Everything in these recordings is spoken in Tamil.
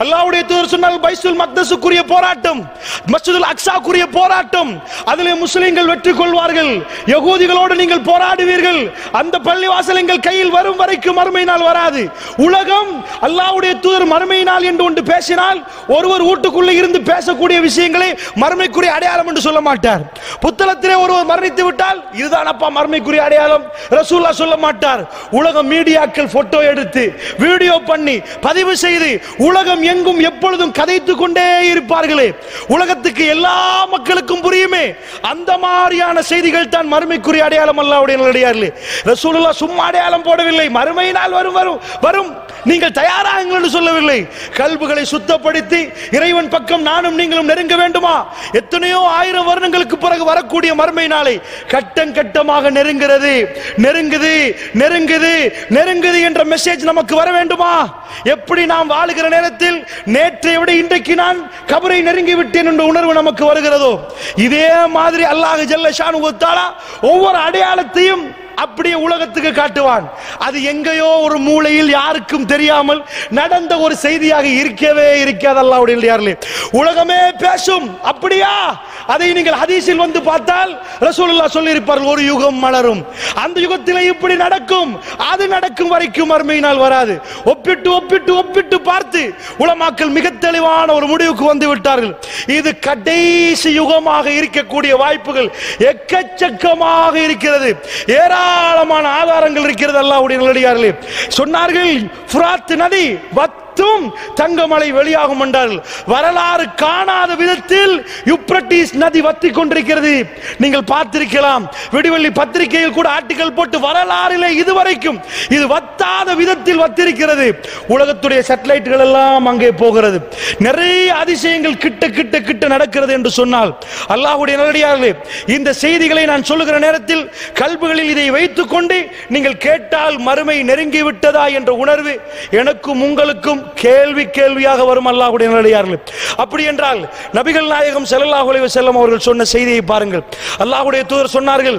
அல்லாஹ்வுடைய தூதர் சொன்னால் பைசுல் மக்தஸுக்குரிய போராட்டம் மஸ்ஜிதுல் அக்ஸாக்குரிய போராட்டம் அதிலே முஸ்லிம்கள் வெற்றி கொள்வார்கள் யகூதிகளோடு நீங்கள் போராடுவீர்கள் அந்த பள்ளிவாசல் எங்கள் கையில் வரும் வரைக்கும் மறுமை நாள் வராது உலகம் அல்லாஹ்வுடைய தூதர் மறுமை நாள் என்று ஒன்று பேசினால் ஒருவர் வீட்டுக்குள்ளே இருந்து பேசக்கூடிய விஷயங்களை மறுமைக்குரிய அடையாளம் என்று சொல்ல மாட்டார் புத்தளத்திலே ஒருவர் மரணித்து விட்டால் இதுதான் அப்பா மறுமைக்குரிய அடையாளம் ரசூல்லா சொல்ல மாட்டார் உலக மீடியாக்கள் போட்டோ எடுத்து வீடியோ பண்ணி பதிவு செய்து உலகம் எங்கும் எப்பொழுதும் கதைத்து கொண்டே இருப்பார்களே உலகத்துக்கு எல்லா மக்களுக்கும் புரியுமே அந்த மாதிரியான செய்திகள் தான் மறுமைக்குரிய அடையாளம் அல்லாவுடைய நல்லடியார்களே ரசூலுல்லாஹ் சும்மா அடையாளம் போடவில்லை மறுமை நாள் வரும் வரும் வரும் நீங்கள் தயாராகுங்கள் என்று சொல்லவில்லை கல்புகளை சுத்தப்படுத்தி இறைவன் பக்கம் நானும் நீங்களும் நெருங்க வேண்டுமா எத்தனையோ ஆயிரம் வருடங்களுக்கு பிறகு வரக்கூடிய மறுமை நாளை கட்டம் கட்டமாக நெருங்கிறது நெருங்குது நெருங்குது நெருங்குது என்ற மெசேஜ் நமக்கு வர வேண்டுமா எப்படி நாம் வாழுகிற நேரத்தில் நேற்றை விட இன்றைக்கு நான் கபரை நெருங்கி விட்டேன் என்ற உணர்வு நமக்கு வருகிறதோ இதே மாதிரி அல்லாஹ் ஜல்ல ஷானு ஒவ்வொரு அடையாளத்தையும் அப்படியே உலகத்துக்கு காட்டுவான் அது எங்கேயோ ஒரு மூலையில் யாருக்கும் தெரியாமல் நடந்த ஒரு செய்தியாக இருக்கவே இருக்காது அல்லாவுடைய உலகமே பேசும் அப்படியா அதை நீங்கள் ஹதீஸில் வந்து பார்த்தால் ரசூலுல்லாஹ் சொல்லி இருப்பார்கள் ஒரு யுகம் மலரும் அந்த யுகத்திலே இப்படி நடக்கும் அது நடக்கும் வரைக்கும் மறுமை நாள் வராது ஒப்பிட்டு ஒப்பிட்டு ஒப்பிட்டு பார்த்து உலமாக்கள் மிக தெளிவான ஒரு முடிவுக்கு வந்து விட்டார்கள் இது கடைசி யுகமாக இருக்கக்கூடிய வாய்ப்புகள் எக்கச்சக்கமாக இருக்கிறது ஏராளமான ஆதாரங்கள் இருக்கிறது அல்லாஹ்வுடைய நல்லடியார்களே சொன்னார்கள் ஃபுராத் நதி வத்தும் தங்கமலை வெளியாகும் என்றார்கள் வரலாறு காணாத விதத்தில் யுப்ரட்டிஸ் நதி வத்தி கொண்டிருக்கிறது நீங்கள் பார்த்திருக்கலாம் விடிவெள்ளி பத்திரிகையில் கூட ஆர்டிகல் போட்டு வரலாறிலே இதுவரைக்கும் இது வத்தாத விதத்தில் வத்திருக்கிறது உலகத்துடைய சேட்டலைட்டுகள் எல்லாம் அங்கே போகிறது நிறைய அதிசயங்கள் கிட்ட கிட்ட கிட்ட நடக்கிறது என்று சொன்னால் அல்லாஹ்வுடைய நல்லடியார்களே இந்த செய்திகளை நான் சொல்லுகிற நேரத்தில் கல்புகளில் இதை வைத்துக் கொண்டு நீங்கள் கேட்டால் மறுமை நெருங்கி விட்டதா என்ற உணர்வு எனக்கும் உங்களுக்கும் கேள்வி கேள்வியாக வரும் அல்லாஹ்வுடைய நல்லடியார்களே அப்படி என்றால் நபிகள் நாயகம் ஸல்லல்லாஹு அலைஹி வஸல்லம் அவர்கள் சொன்ன செய்தியை பாருங்கள் அல்லாஹ்வுடைய தூதர் சொன்னார்கள்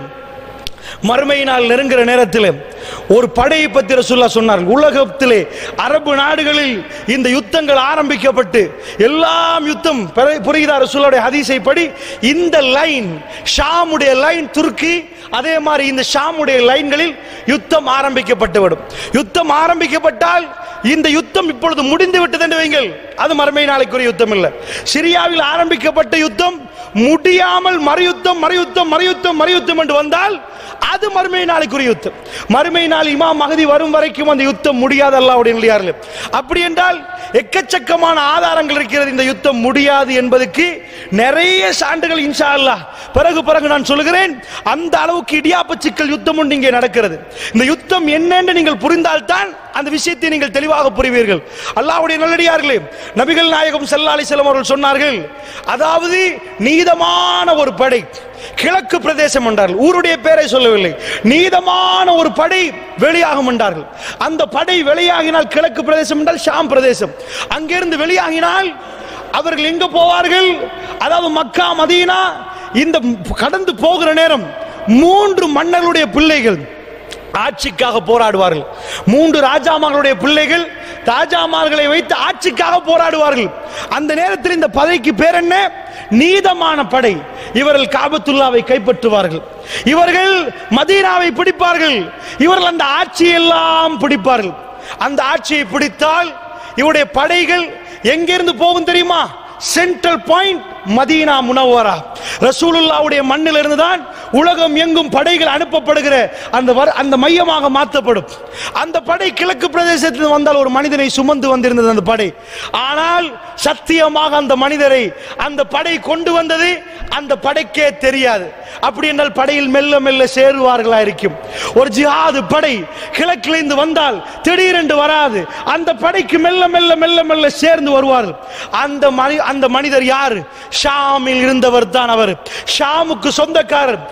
மறுமை நாள் நெருங்குற நேரத்தில் ஒரு படையை பற்றி ரசூல்லா சொன்னார்கள் உலகத்திலே அரபு நாடுகளில் இந்த யுத்தங்கள் ஆரம்பிக்கப்பட்டு எல்லாம் யுத்தம் பிற- புரியுதா ரசூலுடைய ஹதீஸை படி இந்த லைன் ஷாமுடைய லைன் துருக்கி அதே மாதிரி இந்த ஷாமுடைய லைன்களில் யுத்தம் ஆரம்பிக்கப்பட்டுவிடும் யுத்தம் ஆரம்பிக்கப்பட்டால் இந்த யுத்தம் இப்பொழுது முடிந்து விட்டது என்று வைங்கள் அது மறுமை நாளைக்குரிய யுத்தம் இல்லை சிரியாவில் ஆரம்பிக்கப்பட்ட யுத்தம் முடியாமல் மறுயுத்தம் மறுயுத்தம் மறுயுத்தம் மறுயுத்தம் என்று வந்தால் அது மறுமை நாளைக்குரிய யுத்தம் மறுமை நாள் இமாம் மகதி வரும் வரைக்கும் அந்த யுத்தம் முடியாது அல்லாவுடைய நிலையார்கள் அப்படி என்றால் எக்கச்சக்கமான ஆதாரங்கள் இருக்கிறது இந்த யுத்தம் முடியாது என்பதற்கு நிறைய சான்றுகள் இன்ஷா அல்லாஹ் பிறகு பிறகு நான் சொல்லுகிறேன் அந்த அளவுக்கு இடியாப்ப சிக்கல் யுத்தம் ஒன்று இங்கே நடக்கிறது இந்த யுத்தம் என்னென்று நீங்கள் புரிந்தால்தான் அந்த விஷயத்தை நீங்கள் தெளிவாக புரிவீர்கள் அல்லாஹ்வுடைய நல்லடியார்களே நபிகள் நாயகம் ஸல்லல்லாஹு அலைஹி வஸல்லம் அவர்கள் சொன்னார்கள் அதாவது நீதமான ஒரு படை கிழக்கு பிரதேசம் என்றார்கள் ஊருடைய பேரை சொல்லவில்லை நீதமான ஒரு படை வெளியாகும் என்றார்கள் அந்த படை வெளியாகினால் கிழக்கு பிரதேசம் என்றால் ஷாம் பிரதேசம் அங்கிருந்து வெளியாகினால் அவர்கள் எங்க போவார்கள் அதாவது மக்கா மதீனா இந்த கடந்து போகிற நேரம் மூன்று மன்னர்களுடைய பிள்ளைகள் ஆட்சிக்காக போராடுவார்கள் மூன்று ராஜாமார்களுடைய பிள்ளைகள் ராஜாமார்களை வைத்து ஆட்சிக்காக போராடுவார்கள் அந்த நேரத்தில் இந்த படைக்கு பேர் என்ன நீதமான படை இவர்கள் காபத்துல்லாவை கைப்பற்றுவார்கள் இவர்கள் மதீனாவை பிடிப்பார்கள் இவர்கள் அந்த ஆட்சியெல்லாம் பிடிப்பார்கள் அந்த ஆட்சியை பிடித்தால் இவருடைய படைகள் எங்கிருந்து போகும் தெரியுமா சென்ட்ரல் பாயிண்ட் மதீனா முனவரா ரசூலுல்லாவுடைய மண்ணில் இருந்துதான் உலகம் எங்கும் படைகள் அனுப்பப்படுகிற அந்த வர- அந்த மையமாக மாற்றப்படும் அந்த படை கிழக்கு பிரதேசத்தில் வந்தால் ஒரு மனிதனை சுமந்து வந்திருந்தது அந்த படை ஆனால் சத்தியமாக அந்த மனிதரை அந்த படை கொண்டு வந்தது அந்த படைக்கே தெரியாது அப்படி என்றால் படையில் மெல்ல மெல்ல சேருவார்களா இருக்கும் ஒரு ஜிஹாது படை கிழக்கிலிருந்து வந்தால் திடீரென்று வராது அந்த படைக்கு மெல்ல மெல்ல மெல்ல மெல்ல சேர்ந்து வருவார்கள் அந்த மனி அந்த மனிதர் யார் ஷாமில் இருந்தவர் தான் அவர் ஷாமுக்கு சொந்தக்காரர்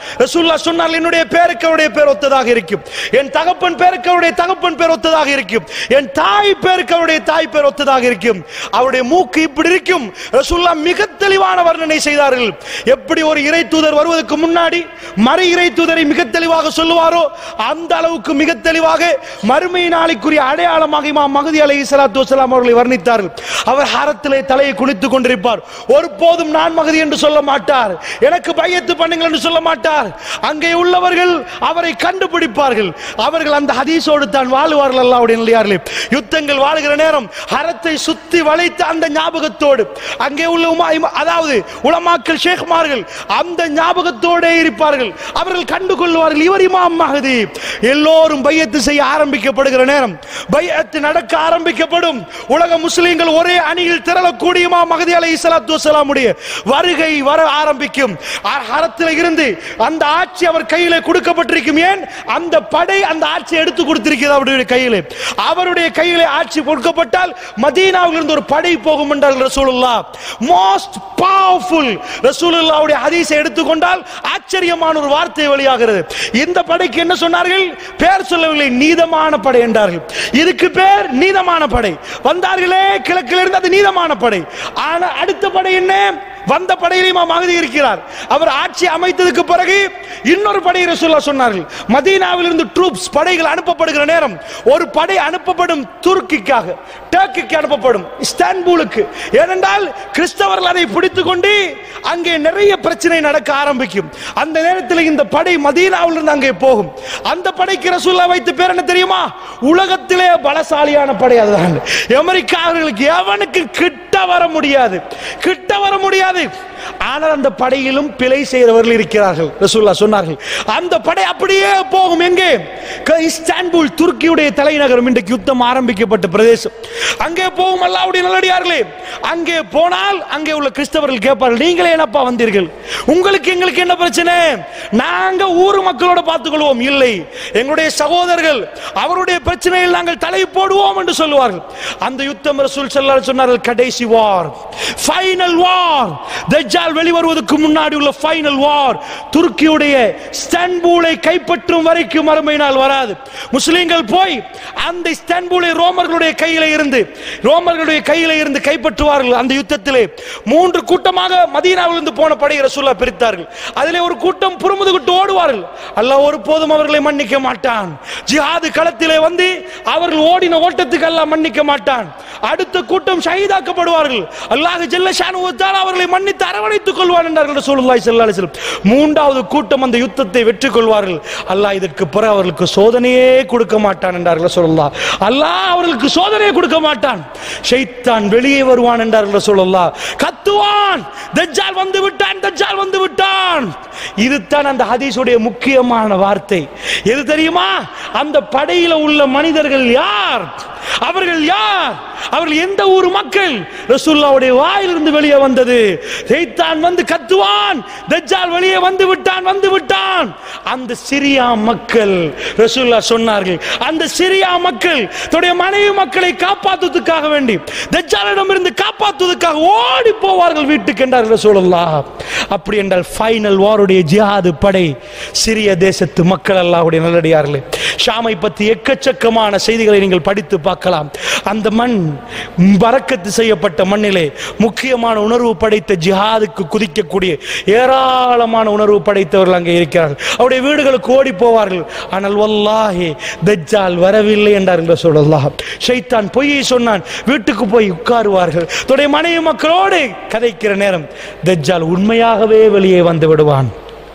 ரசூல்லா சொன்னார் என்னுடைய பேருக்கு அவருடைய பேர் ஒத்ததாக இருக்கும் என் தகப்பன் பேருக்கு அவருடைய தகப்பன் பேர் ஒத்ததாக இருக்கும் என் தாய் பேருக்கு அவருடைய தாய் பேர் ஒத்ததாக இருக்கும் அவருடைய மூக்கு இப்படி இருக்கும் ரசூல்லா மிக தெளிவான வர்ணனை செய்தார்கள் எப்படி ஒரு இறை தூதர் வருவதற்கு முன்னாடி மறை இறை தூதரை மிக தெளிவாக சொல்லுவாரோ அந்த அளவுக்கு மிக தெளிவாக மறுமை நாளைக்குரிய அடையாளமாக இமாம் மகதி அலைஹி ஸலாத்து வஸலாம் அவர்களை வர்ணித்தார்கள் அவர் ஹரத்திலே தலையை குனித்துக் கொண்டிருப்பார் ஒருபோதும் நான் மகதி என்று சொல்ல மாட்டார் எனக்கு பையத்து பண்ணுங்கள் என்று சொல்ல மாட்டார் அங்கே உள்ளவர்கள் அவரை கண்டுபிடிப்பார்கள் அவர்கள் அந்த ஹதீஸோடு தான் வாழுவார்கள் அல்லாவுடைய நிலையார்களே யுத்தங்கள் வாழுகிற நேரம் ஹரத்தை சுத்தி வளைத்த அந்த ஞாபகத்தோடு அங்கே உள்ள உமா இம- அதாவது உலமாக்கள் ஷேக்மார்கள் அந்த ஞாபகத்தோடே இருப்பார்கள் அவர்கள் கண்டு கொள்வார்கள் இவர் இமாம் மஹதி எல்லோரும் பையத்து செய்ய ஆரம்பிக்கப்படுகிற நேரம் பையத்து நடக்க ஆரம்பிக்கப்படும் உலக முஸ்லிம்கள் ஒரே அணியில் திரளக்கூடிய இமாம் மஹதி அலை இஸ்லாத்து வசலாமுடைய வருகை வர ஆரம்பிக்கும் அ- ஹரத்தில் இருந்து அந்த ஆட்சி அவர் கையில கொடுக்கப்பட்டிருக்கும் ஏன் அந்த படை அந்த ஆட்சி எடுத்து கொடுத்திருக்கிறது அவருடைய கையிலே அவருடைய கையிலே ஆட்சி கொடுக்கப்பட்டால் மதீனாவில் இருந்து ஒரு படை போகும் என்றார்கள் ரசூலுல்லா மோஸ்ட் பவர்ஃபுல் ரசூலுல்லாவுடைய ஹதீஸை எடுத்துக்கொண்டால் ஆச்சரியமான ஒரு வார்த்தை வெளியாகிறது இந்த படைக்கு என்ன சொன்னார்கள் பேர் சொல்லவில்லை நீதமான படை என்றார்கள் இதுக்கு பேர் நீதமான படை வந்தார்களே கிழக்கிலிருந்து அது நீதமான படை ஆனா அடுத்த படை என்ன வந்த படையிலே இமாம் மகதி இருக்கிறார் அவர் ஆட்சி அமைத்ததுக்கு பிறகு இன்னொரு படை ரசூல்லா சொன்னார்கள் மதீனாவில் இருந்து ட்ரூப்ஸ் படைகள் அனுப்பப்படுகிற நேரம் ஒரு படை அனுப்பப்படும் துருக்கிக்காக டர்க்கிக்கு அனுப்பப்படும் இஸ்தான்புலுக்கு ஏனென்றால் கிறிஸ்தவர்கள் அதை பிடித்துக் கொண்டு அங்கே நிறைய பிரச்சனை நடக்க ஆரம்பிக்கும் அந்த நேரத்தில் இந்த படை மதீனாவில் இருந்து அங்கே போகும் அந்த படைக்கு ரசூல்லா வைத்த பேர் என்ன தெரியுமா உலகத்திலே பலசாலியான படை அதுதான் அமெரிக்காவர்களுக்கு எவனுக்கு கிட்ட வர முடியாது கிட்ட வர முடியாது ஆனால் அந்த படையிலும் பிழை செய்தவர்கள் இருக்கிறார்கள் ரசூல்லா சொன்னார்கள் அந்த படை அப்படியே போகும் எங்கே க- இஸ்தான்புல் துருக்கியுடைய தலைநகரம் இன்றைக்கு யுத்தம் ஆரம்பிக்கப்பட்ட பிரதேசம் அங்கே போகும் அல்லாவுடைய நல்லடியார்களே அங்கே போனால் அங்கே உள்ள கிறிஸ்தவர்கள் கேட்பார்கள் நீங்களே என்னப்பா வந்தீர்கள் உங்களுக்கு எங்களுக்கு என்ன பிரச்சனை நாங்க ஊர் மக்களோட பார்த்துக்கொள்வோம் இல்லை எங்களுடைய சகோதரர்கள் அவருடைய பிரச்சனையில் நாங்கள் தலை போடுவோம் என்று சொல்லுவார்கள் அந்த யுத்தம் ரசூல் ஸல்லல்லாஹு அலைஹி சொன்னார்கள் கடைசி வார் ஃபைனல் வார் தஜ்ஜால் வெளிவருவதற்கு முன்னாடி உள்ள ஃபைனல் வார் துருக்கியுடைய இஸ்தான்புலை கைப்பற்றும் வரைக்கும் மறுமை நாள் வராது முஸ்லிம்கள் போய் அந்த இஸ்தான்புலை ரோமர்களுடைய கையில இருந்து ரோமர்களுடைய கையில இருந்து கைப்பற்றுவார்கள் அந்த யுத்தத்திலே மூன்று கூட்டமாக மதீனாவிலிருந்து போன படை ரசூல்லா பிரித்தார்கள் அதிலே ஒரு கூட்டம் புறமுதுகிட்டு ஓடுவார்கள் அல்லாஹ் ஒருபோதும் அவர்களை மன்னிக்க மாட்டான் ஜிஹாது களத்திலே வந்து அவர்கள் ஓடின ஓட்டத்துக்கு அல்லாஹ் மன்னிக்க மாட்டான் அடுத்த கூட்டம் ஷஹீதாக்கப்படுவார்கள் அல்லாஹ் ஜல்ல ஷானுவத்தால் அவர்களை மன்னித்து அரவணைத்துக் கொள்வான் என்றார்கள் ரசூலுல்லாஹி ஸல்லல்லாஹு அலைஹி வஸல்லம் மூன்றாவது கூட்டம் அந்த யுத்தத்தை வெற்றி கொள்வார்கள் அல்லாஹ் இதற்கு பிறகு அவர்களுக்கு சோதனையே கொடுக்க மாட்டான் என்றார்கள் ரசூலுல்லாஹ் அல்லாஹ் அவர்களுக்கு சோதனையே கொடுக்க மாட்டான் ஷைத்தான் வெளியே வருவான் என்றார்கள் ரசூலுல்லாஹ் கத்துவான் தஜ்ஜால் வந்து விட்டான் தஜ்ஜால் வந்து விட்டான் இதுதான் அந்த ஹதீஸுடைய முக்கியமான வார்த்தை எது தெரியுமா அந்த படையில உள்ள மனிதர்கள் யார் அவர்கள் யார் அவர்கள் எந்த ஊர் மக்கள் ரசூல்லாவுடைய வாயிலிருந்து வெளியே வந்தது ஷைத்தான் வந்து கத்துவான் தஜ்ஜால் வெளியே வந்து விட்டான் வந்து விட்டான் அந்த சிரியா மக்கள் ரசூல்லா சொன்னார்கள் அந்த சிரியா மக்கள் தன்னுடைய மனைவி மக்களை காப்பாற்றுவதற்காக வேண்டி தஜ்ஜாலிடம் இருந்து காப்பாற்றுவதற்காக ஓடி போவார்கள் வீட்டுக்கு என்றார்கள் ரசூலுல்லா அப்படி என்றால் ஃபைனல் வாருடைய ஜிஹாது படை சிறிய தேசத்து மக்கள் அல்லாஹ்வுடைய நல்லடியார்களே ஷாமை பற்றி எக்கச்சக்கமான செய்திகளை நீங்கள் படித்து பார்க்கலாம் அந்த மண் பறக்கத்து செய்யப்பட்ட மண்ணிலே முக்கியமான உணர்வு படைத்த ஜிஹாதுக்கு குதிக்கக்கூடிய ஏராளமான உணர்வு படைத்தவர்கள் அங்கே இருக்கிறார்கள் அவருடைய வீடுகளுக்கு ஓடி போவார்கள் ஆனால் வல்லாஹி தஜ்ஜால் வரவில்லை என்றார்கள் சொல்லலாம் ஷைத்தான் பொய்யை சொன்னான் வீட்டுக்கு போய் உட்காருவார்கள் தன்னுடைய மனைவி மக்களோடு கதைக்கிற நேரம் தஜ்ஜால் உண்மையாகவே வெளியே வந்து விடுவான்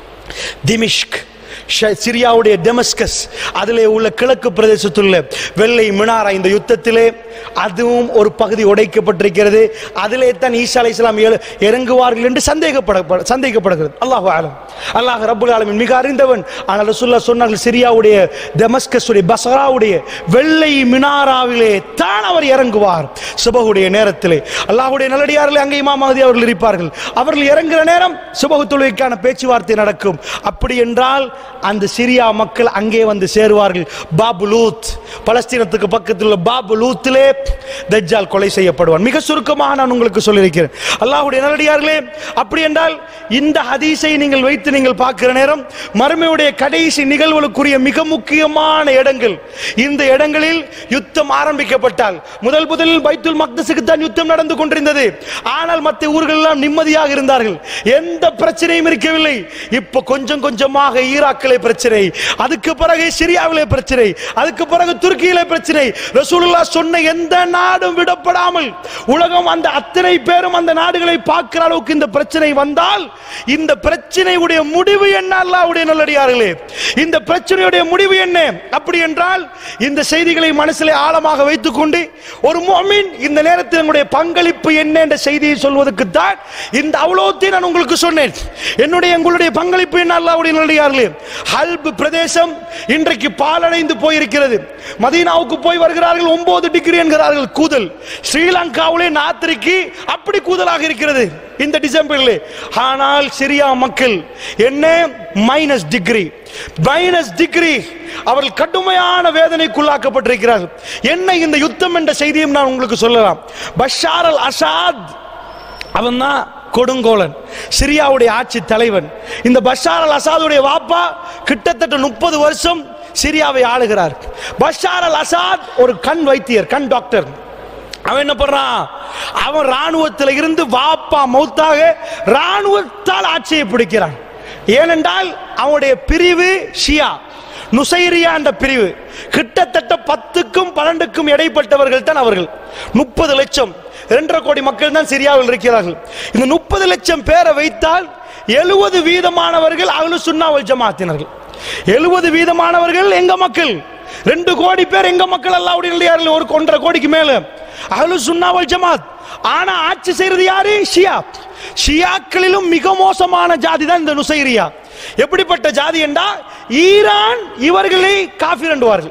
திமிஷ்க் ஷ- சிரியாவுடைய டெமஸ்கஸ் அதிலே உள்ள கிழக்கு பிரதேசத்துள்ள வெள்ளை மினாரா இந்த யுத்தத்திலே அதுவும் ஒரு பகுதி உடைக்கப்பட்டிருக்கிறது அதிலே தான் ஈசா அலை இஸ்லாம் இறங்குவார்கள் என்று சந்தேகப்பட சந்தேகப்படுகிறது அல்லாஹ் ஆலம் அல்லாஹ் ரப்புல் ஆலமீன் மிக அறிந்தவன் ஆனால் ரசூல்லா சொன்னார்கள் சிரியாவுடைய டெமஸ்கஸுடைய பசராவுடைய வெள்ளை மினாராவிலே தான் அவர் இறங்குவார் சுபகுடைய நேரத்திலே அல்லாஹ்வுடைய நல்லடியார்களே அங்கே இமாம் மஹதி அவர்கள் இருப்பார்கள் அவர்கள் இறங்குற நேரம் சுபகு தொழுகைக்கான பேச்சுவார்த்தை நடக்கும் அப்படி என்றால் அந்த சிரியா மக்கள் அங்கே வந்து சேருவார்கள் பாபுலூத் பலஸ்தீனத்துக்கு பக்கத்தில் உள்ள பாபுலூத்திலே தஜ்ஜால் கொலை செய்யப்படுவான் மிக சுருக்கமாக நான் உங்களுக்கு சொல்லியிருக்கிறேன் அல்லாஹ்வுடைய நல்லடியார்களே அப்படி என்றால் இந்த ஹதீஸை நீங்கள் வைத்து நீங்கள் பார்க்கிற நேரம் மறுமையுடைய கடைசி நிகழ்வுகளுக்குரிய மிக முக்கியமான இடங்கள் இந்த இடங்களில் யுத்தம் ஆரம்பிக்கப்பட்டால் முதல் முதலில் பைத்துல் மக்தஸுக்கு தான் யுத்தம் நடந்து கொண்டிருந்தது ஆனால் மற்ற ஊர்கள் எல்லாம் நிம்மதியாக இருந்தார்கள் எந்த பிரச்சனையும் இருக்கவில்லை இப்போ கொஞ்சம் கொஞ்சமாக ஈராக்கிலே பிரச்சனை அதுக்கு பிறகு சிரியாவிலே பிரச்சனை அதுக்கு பிறகு துருக்கியிலே பிரச்சனை ரசூலுல்லாஹ் சொன்ன எந்த நாடும் விடப்படாமல் உலகம் அந்த அத்தனை பேரும் அந்த நாடுகளை பார்க்கிற அளவுக்கு இந்த பிரச்சனை வந்தால் இந்த பிரச்சனையுடைய முடிவு என்ன அல்லாஹ்வுடைய நல்லடியார்களே இந்த பிரச்சனையுடைய முடிவு என்ன அப்படி என்றால் இந்த செய்திகளை மனசிலே ஆழமாக வைத்துக்கொண்டு ஒரு முஃமின் இந்த நேரத்தில் என்னுடைய பங்களிப்பு என்ன என்ற செய்தியை சொல்வதற்கு தான் இந்த அவ்வளோத்தை நான் உங்களுக்கு சொன்னேன் என்னுடைய எங்களுடைய பங்களிப்பு என்ன அல்லாஹ்வுடைய நல்லடியார்களே ஹல்ப் பிரதேசம் இன்றைக்கு பாலடைந்து போயிருக்கிறது மதீனாவுக்கு போய் வருகிறார்கள் ஒன்பது டிகிரி என்கிறார்கள் கூதல் ஸ்ரீலங்காவிலே நாத்திரிக்கு அப்படி கூதலாக இருக்கிறது இந்த டிசம்பரில் ஆனால் சிரியா மக்கள் என்ன மைனஸ் டிகிரி மைனஸ் டிகிரி அவர்கள் கடுமையான வேதனைக்குள்ளாக்கப்பட்டிருக்கிறார்கள் என்ன இந்த யுத்தம் என்ற செய்தியும் நான் உங்களுக்கு சொல்லலாம் பஷார் அல் அசாத் அவன் தான் கொடுங்கோலன் சிரியாவுடைய ஆட்சி தலைவன் இந்த பஷார் அல் அசாதுடைய வாப்பா கிட்டத்தட்ட முப்பது வருஷம் சிரியாவை ஆளுகிறார் பஷார் அல் அசாத் ஒரு கண் வைத்தியர் கண் டாக்டர் அவன் என்ன பண்றான் அவன் ராணுவத்தில் இருந்து வாப்பா மௌத்தாக ராணுவத்தால் ஆட்சியை பிடிக்கிறான் ஏனென்றால் அவனுடைய பிரிவு ஷியா நுசைரியா என்ற பிரிவு கிட்டத்தட்ட பத்துக்கும் பன்னெண்டுக்கும் இடைப்பட்டவர்கள் தான் அவர்கள் முப்பது லட்சம் இரண்டரை கோடி மக்கள் தான் சிரியாவில் இருக்கிறார்கள் இந்த முப்பது லட்சம் பேரை வைத்தால் எழுபது வீதமானவர்கள் அகலு சுன்னாவல் ஜமாத்தினர்கள் எழுபது வீதமானவர்கள் எங்க மக்கள் ரெண்டு கோடி பேர் எங்க மக்கள் அல்லாவுடைய ஒரு ஒன்றரை கோடிக்கு மேல அகலு சுன்னாவல் ஜமாத் ஆனா ஆட்சி செய்யறது யாரு ஷியா ஷியாக்களிலும் மிக மோசமான ஜாதி தான் இந்த நுசைரியா எப்படிப்பட்ட ஜாதி என்றா ஈரான் இவர்களை காஃபிர் என்றுவார்கள்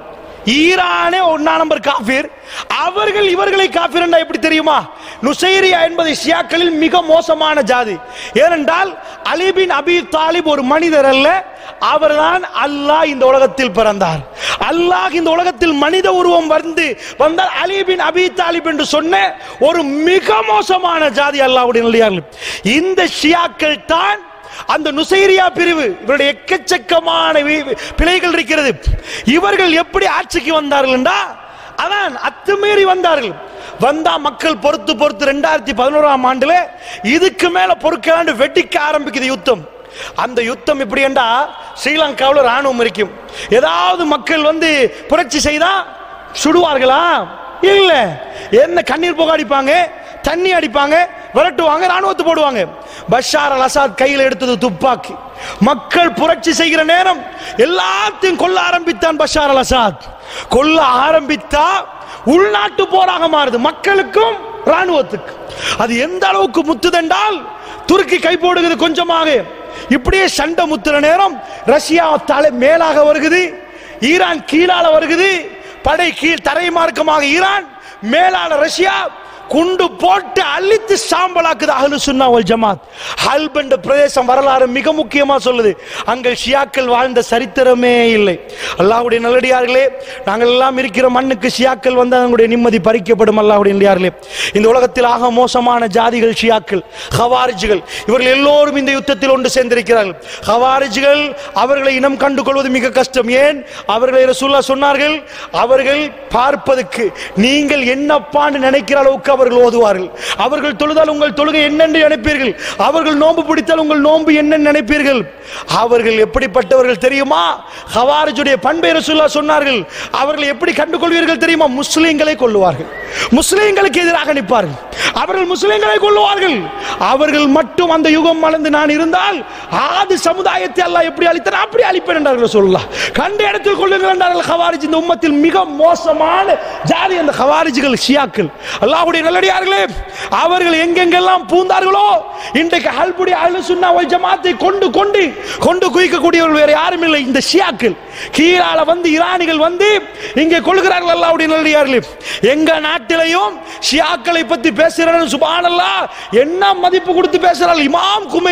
ஈரானே ஒன்னா நம்பர் காஃபிர் அவர்கள் இவர்களை காஃபிர் என்றா எப்படி தெரியுமா நுசைரியா என்பது ஷியாக்களில் மிக மோசமான ஜாதி ஏனென்றால் அலிபின் அபி தாலிப் ஒரு மனிதர் அல்ல அவர்தான் அல்லாஹ் இந்த உலகத்தில் பிறந்தார் அல்லாஹ் இந்த உலகத்தில் மனித உருவம் வந்து வந்தால் அலிபின் அபி தாலிப் என்று சொன்ன ஒரு மிக மோசமான ஜாதி அல்லாஹ்வுடைய நல்லடியார்கள் இந்த ஷியாக்கள் தான் அந்த நுசைரியா பிரிவு இவருடைய எக்கச்சக்கமான வி- பிழைகள் இருக்கிறது இவர்கள் எப்படி ஆட்சிக்கு வந்தார்கள் என்றா அதான் அத்துமீறி வந்தார்கள் வந்தா மக்கள் பொறுத்து பொறுத்து ரெண்டாயிரத்தி பதினோராம் ஆண்டுல இதுக்கு மேல பொறுக்கலாண்டு வெடிக்க ஆரம்பிக்குது யுத்தம் அந்த யுத்தம் இப்படி என்றா ஸ்ரீலங்காவில் ராணுவம் இருக்கும் ஏதாவது மக்கள் வந்து புரட்சி செய்தா சுடுவார்களா இல்ல என்ன கண்ணீர் புகை அடிப்பாங்க தண்ணி அடிப்பாங்க விரட்டுவாங்க ராணுவத்தை போடுவாங்க பஷார் அல் அசாத் கையில் எடுத்தது துப்பாக்கி மக்கள் புரட்சி செய்கிற நேரம் எல்லாத்தையும் கொல்ல ஆரம்பித்தான் பஷார் அல் அசாத் கொல்ல ஆரம்பித்தா உள்நாட்டு போராக மாறுது மக்களுக்கும் ராணுவத்துக்கு அது எந்த அளவுக்கு முத்துதென்றால் துருக்கி கை போடுகிறது கொஞ்சமாக இப்படியே சண்டை முத்துற நேரம் ரஷ்யா தலை மேலாக வருகுது ஈரான் கீழால வருகுது படை கீழ் தரை மார்க்கமாக ஈரான் மேலால ரஷ்யா குண்டு போட்டு அழித்து சாம்பலாக்குது அஹ்லு சுன்னா வல் ஜமாத் ஹல்ப் என்ற பிரதேசம் வரலாறு மிக முக்கியமா சொல்லுது அங்கே ஷியாக்கள் வாழ்ந்த சரித்திரமே இல்லை அல்லாஹ்வுடைய நல்லடியார்களே நாங்கள் எல்லாம் இருக்கிற மண்ணுக்கு ஷியாக்கள் வந்து அதனுடைய நிம்மதி பறிக்கப்படும் அல்லாஹ்வுடைய நல்லடியார்களே இந்த உலகத்தில் ஆக மோசமான ஜாதிகள் ஷியாக்கள் ஹவாரிஜுகள் இவர்கள் எல்லோரும் இந்த யுத்தத்தில் ஒன்று சேர்ந்திருக்கிறார்கள் ஹவாரிஜுகள் அவர்களை இனம் கண்டு கொள்வது மிக கஷ்டம் ஏன் அவர்களை ரசூல்லா சொன்னார்கள் அவர்கள் பார்ப்பதற்கு நீங்கள் என்னப்பான்னு நினைக்கிற அளவுக்கு அவர்கள் ஓதுவார்கள் அவர்கள் தொழுதால் உங்கள் தொழுகை என்னென்று நினைப்பீர்கள் அவர்கள் நோன்பு பிடித்தால் உங்கள் நோன்பு என்னன்னு நினைப்பீர்கள் அவர்கள் எப்படிப்பட்டவர்கள் தெரியுமா ஹவாரிஜுடைய பண்பை ரசூல்லா சொன்னார்கள் அவர்கள் எப்படி கண்டுகொள்வீர்கள் தெரியுமா முஸ்லிம்களை கொள்ளுவார்கள் முஸ்லிம்களுக்கு எதிராக நிற்பார்கள் அவர்கள் முஸ்லிம்களை கொள்ளுவார்கள் அவர்கள் மட்டும் அந்த யுகம் மலர்ந்து நான் இருந்தால் ஆதி சமுதாயத்தை அல்லாஹ் எப்படி அழித்தான் அப்படி அழிப்பேன் என்றார்கள் சொல்லலாம் கண்ட இடத்தில் கொள்ளுங்கள் என்றார்கள் ஹவாரிஜ் இந்த உம்மத்தில் மிக மோசமான ஜாதி அந்த ஹவாரிஜுகள் ஷியாக்கள் அல்லாஹ்வுடைய நல்லடியார்களே அவர்கள் எங்கெங்கெல்லாம் பூந்தார்களோ இன்றைக்கு ஹல்புடி அஹ்லு சுன்னா வல் ஜமாத்தை கொண்டு கொண்டு கொண்டு குவிக்கக்கூடியவர்கள் வேற யாரும் இல்லை இந்த ஷியாக்கள் கீழால வந்து ஈரானிகள் வந்து இங்கே கொள்கிறார்கள் அல்லாஹ்வுடைய நல்லடியார்களே எங்க நாட்டிலையும் ஷியாக்களை பத்தி பேசுகிறார்கள் சுபானல்லா என்ன மதிப்பு கொடுத்து பேசுகிறார்கள் இமாம் குமைனி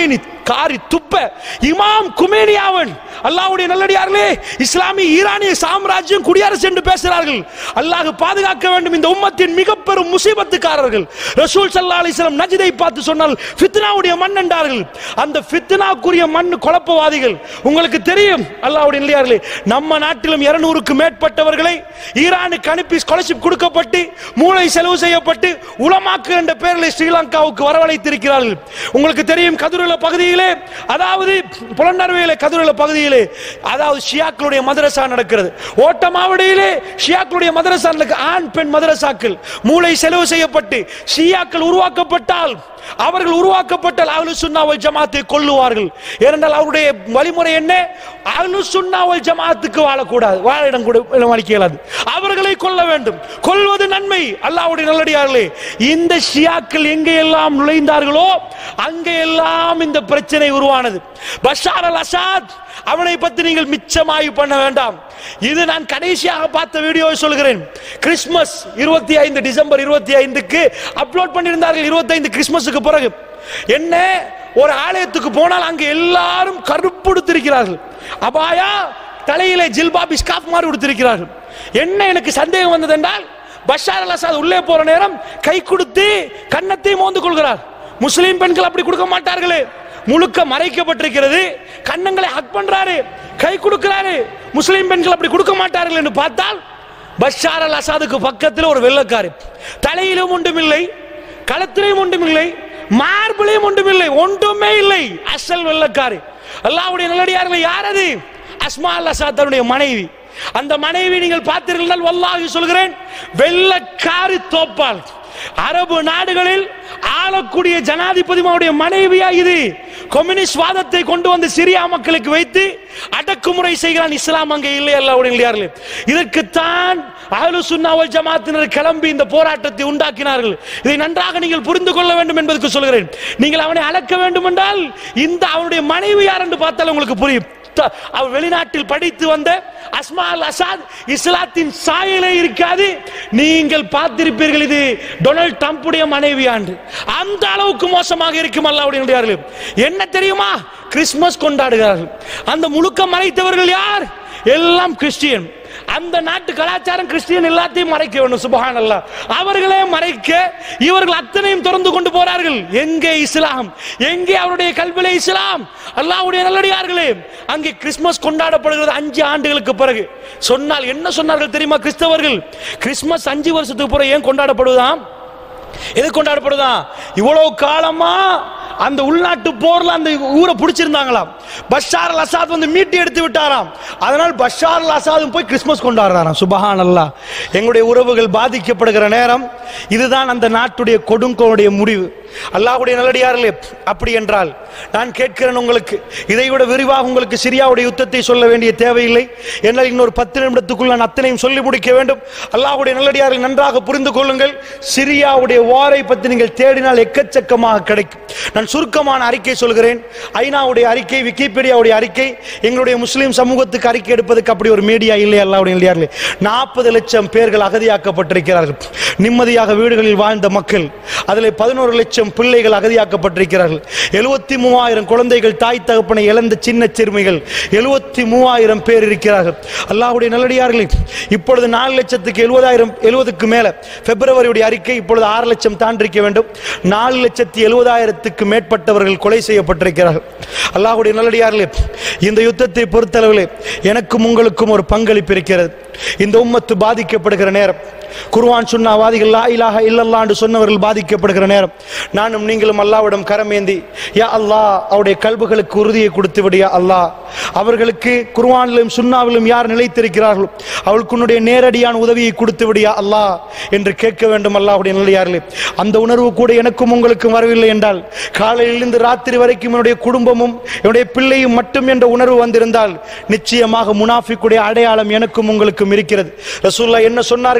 காரி துப்ப இமாம் குமேனியாவன் அல்லாஹ்வுடைய நல்லடியார்களே இஸ்லாமிய ஈரானிய சாம்ராஜ்யம் குடியரசு என்று பேசுகிறார்கள் அல்லாஹ் பாதுகாக்க வேண்டும் இந்த உம்மத்தின் மிக பெரும் முசீபத்துக்காரர்கள் ரசூல் சல்லா அலிஸ்லாம் நஜிதை பார்த்து சொன்னால் ஃபித்னாவுடைய மண் என்றார்கள் அந்த ஃபித்னாக்குரிய மண் குழப்பவாதிகள் உங்களுக்கு தெரியும் அல்லாஹ்வுடைய நல்லடியார்களே நம்ம நாட்டிலும் இருநூறுக்கு மேற்பட்டவர்களை ஈரானுக்கு அனுப்பி ஸ்காலர்ஷிப் கொடுக்கப்பட்டு மூளை செலவு செய்யப்பட்டு உலமாக்கு என்ற பெயரில் ஸ்ரீலங்காவுக்கு வரவழைத்திருக்கிறார்கள் உங்களுக்கு தெரியும் கதிருல பகுதியிலே அதாவது புலனர்வையிலே கதிருல பகுதியிலே அதாவது ஷியாக்களுடைய மதரசா நடக்கிறது ஓட்டமாவடியிலே ஷியாக்களுடைய மதரசா நடக்க ஆண் பெண் மதரசாக்கள் மூளை செலவு செய்யப்பட்டு ஷியாக்கள் உருவாக்கப்பட்டால் அவர்கள் உருவாக்கப்பட்டால் அஹ்லு சுன்னா வல் ஜமாத்தை கொல்லுவார்கள் ஏனென்றால் அவருடைய வழிமுறை என்ன அஹ்லு சுன்னா வல் ஜமாத்துக்கு வாழக்கூடாது வாழ இடம் கூட இடம் அளிக்க இயலாது அவர்களை கொல்ல வேண்டும் கொல்வது நன்மை அல்லாஹ்வுடைய நல்லடியார்களே இந்த ஷியாக்கள் எங்கே எல்லாம் நுழைந்தார்களோ அங்கே எல்லாம் இந்த பிரச்சனை உருவானது பஷார் அல் அசாத் அவனை பற்றி நீங்கள் மிச்சமாய் பண்ண வேண்டாம் இது நான் கடைசியாக பார்த்த வீடியோவை சொல்கிறேன் கிறிஸ்மஸ் இருபத்தி ஐந்து டிசம்பர் இருபத்தி ஐந்துக்கு அப்லோட் பண்ணியிருந்தார்கள் இருபத்தி ஐந்து கிறிஸ்மஸுக்கு பிறகு என்ன ஒரு ஆலயத்துக்கு போனால் அங்கு எல்லாரும் கருப்பு உடுத்திருக்கிறார்கள் அபாயா தலையிலே ஜில்பாப் இஸ்காப் மாதிரி உடுத்திருக்கிறார்கள் என்ன எனக்கு சந்தேகம் வந்தது என்றால் பஷார் அல் அசாத் உள்ளே போற நேரம் கை கொடுத்து கன்னத்தை மோந்து கொள்கிறார் முஸ்லிம் பெண்கள் அப்படி கொடுக்க மாட்டார்களே முழுக்க மறைக்கப்பட்டிருக்கிறது கண்ணங்களை ஹக் பண்றாரு கை கொடுக்கிறாரு முஸ்லிம் பெண்கள் அப்படி கொடுக்க மாட்டார்கள் என்று பார்த்தால் பஷார் அல் அசாதுக்கு பக்கத்தில் ஒரு வெள்ளக்காரி தலையிலும் ஒன்றுமில்லை களத்திலையும் ஒன்றுமில்லை மார்பிளையும் ஒன்றுமில்லை ஒன்றுமே இல்லை அசல் வெள்ளக்காரி அல்லாஹ்வுடைய நல்லடியார்கள் யார் அது அஸ்மா அல் அசாத் தன்னுடைய மனைவி அந்த மனைவி நீங்கள் பார்த்தீர்கள் என்றால் வல்லாஹி சொல்கிறேன் வெள்ளக்காரி தோப்பால் அரபு நாடுகளில் ஆளக்கூடிய ஜனாதிபதிமாவுடைய மனைவியா இது கம்யூனிஸ்ட் வாதத்தை கொண்டு வந்து சிரியா மக்களுக்கு வைத்து அடக்குமுறை செய்கிறான் இஸ்லாம் அங்கே இல்லை அல்லாவுடைய இதற்குத்தான் அஹ்லு சுன்னா வல் ஜமாத்தினர் கிளம்பி இந்த போராட்டத்தை உண்டாக்கினார்கள் இதை நன்றாக நீங்கள் புரிந்து கொள்ள வேண்டும் என்பதற்கு சொல்கிறேன் நீங்கள் அவனை அளக்க வேண்டும் என்றால் இந்த அவனுடைய மனைவி யார் என்று பார்த்தால் உங்களுக்கு புரியும் த- அவர் வெளிநாட்டில் படித்து வந்த அஸ்மா அல் அசாத் இஸ்லாத்தின் சாயலே இருக்காது நீங்கள் பார்த்திருப்பீர்கள் இது டொனால்ட் ட்ரம்புடைய மனைவியாண்டு அந்த அளவுக்கு மோசமாக இருக்கும் அல்லாவுடைய என்ன தெரியுமா கிறிஸ்மஸ் கொண்டாடுகிறார்கள் அந்த முழுக்க மறைத்தவர்கள் யார் எல்லாம் கிறிஸ்டியன் அந்த நாட்டு கலாச்சாரம் கிறிஸ்டியன் எல்லாத்தையும் மறைக்க வேண்டும் சுபஹான் அல்லாஹ் அவர்களே மறைக்க இவர்கள் அத்தனையும் திறந்து கொண்டு போறார்கள் எங்கே இஸ்லாம் எங்கே அவருடைய கல்விலே இஸ்லாம் அல்லாஹ்வுடைய நல்லடியார்களே அங்கே கிறிஸ்மஸ் கொண்டாடப்படுகிறது அஞ்சு ஆண்டுகளுக்கு பிறகு சொன்னால் என்ன சொன்னார்கள் தெரியுமா கிறிஸ்தவர்கள் கிறிஸ்மஸ் அஞ்சு வருஷத்துக்கு பிறகு ஏன் கொண்டாடப்படுதாம் எது கொண்டாடப்படுதா இவ்வளவு காலமா அந்த உள்நாட்டு போர்ல அந்த ஊரை பிடிச்சிருந்தாங்களாம் பஷார் அல் அசாத் வந்து மீட்டு எடுத்து விட்டாராம் அதனால் பஷார் அல் அசாதும் போய் கிறிஸ்மஸ் கொண்டாடுறாராம் சுபஹான் அல்லாஹ் எங்களுடைய உறவுகள் பாதிக்கப்படுகிற நேரம் இதுதான் அந்த நாட்டுடைய கொடுங்கோனுடைய முடிவு அல்லாஹ்வுடைய நல்லடியார்களே அப்படி என்றால் நான் கேட்கிறேன் உங்களுக்கு இதை விட விரிவாக உங்களுக்கு சிரியாவுடைய யுத்தத்தை சொல்ல வேண்டிய தேவையில்லை என்னால் இன்னொரு பத்து நிமிடத்துக்குள் நான் அத்தனையும் சொல்லி முடிக்க வேண்டும் அல்லாஹ்வுடைய நல்லடியார்கள் நன்றாக புரிந்து கொள்ளுங்கள் சிரியாவுடைய வாரை பற்றி நீங்கள் தேடினால் எக்கச்சக்கமாக கிடைக்கும் நான் சுருக்கமான அறிக்கை சொல்கிறேன் ஐநாவுடைய அறிக்கை விக்கிபீடியாவுடைய அறிக்கை எங்களுடைய முஸ்லிம் சமூகத்துக்கு அறிக்கை எடுப்பதற்கு அப்படி ஒரு மீடியா இல்லை அல்லாவுடைய நல்லடியார்களே நாற்பது லட்சம் பேர்கள் அகதியாக்கப்பட்டிருக்கிறார்கள் நிம்மதியாக வீடுகளில் வாழ்ந்த மக்கள் அதில் பதினோரு லட்சம் பிள்ளைகள் அகதியாக்கப்பட்டிருக்கிறார்கள் எழுபத்தி மூவாயிரம் குழந்தைகள் தாய் தகப்பனை இழந்த சின்ன சிறுமிகள் எழுபத்தி மூவாயிரம் பேர் இருக்கிறார்கள் அல்லாஹ்வுடைய நல்லடியார்களே இப்பொழுது நாலு லட்சத்துக்கு எழுபதாயிரம் எழுபதுக்கு மேல பிப்ரவரியுடைய அறிக்கை இப்பொழுது ஆறு லட்சம் தாண்டிருக்க வேண்டும் நாலு லட்சத்தி எழுபதாயிரத்துக்கு மேற்பட்டவர்கள் கொலை செய்யப்பட்டிருக்கிறார்கள் அல்லாஹ்வுடைய நல்லடியார்களே இந்த யுத்தத்தை பொறுத்தளவிலே எனக்கும் உங்களுக்கும் ஒரு பங்களிப்பு இருக்கிறது இந்த உம்மத்து பாதிக்கப்படுகிற நேரம் குர்ஆன் சுன்னாவாதிகள் லா இலாஹ இல்லல்லாஹ் என்று சொன்னவர்கள் பாதிக்கப்படுகிற நேரம் நானும் நீங்களும் அல்லாஹ்விடம் கரமேந்தி யா அல்லாஹ் அவருடைய கல்புகளுக்கு உறுதியை கொடுத்து விடு யா அல்லாஹ் அவர்களுக்கு குர்ஆனிலும் சுன்னாவிலும் யார் நிலைத்திருக்கிறார்களோ அவளுக்கு உன்னுடைய நேரடியான உதவியை கொடுத்து விடு யா அல்லாஹ் என்று கேட்க வேண்டும் அல்லாஹ்வுடைய நல்லடியார்களே அந்த உணர்வு கூட எனக்கும் உங்களுக்கும் வரவில்லை என்றால் காலையிலிருந்து ராத்திரி வரைக்கும் என்னுடைய குடும்பமும் என்னுடைய பிள்ளையும் மட்டும் என்ற உணர்வு வந்திருந்தால் நிச்சயமாக முனாஃபிக்குடைய அடையாளம் எனக்கும் உங்களுக்கும் இருக்கிறது ரசூல்லா என்ன சொன்னார்கள்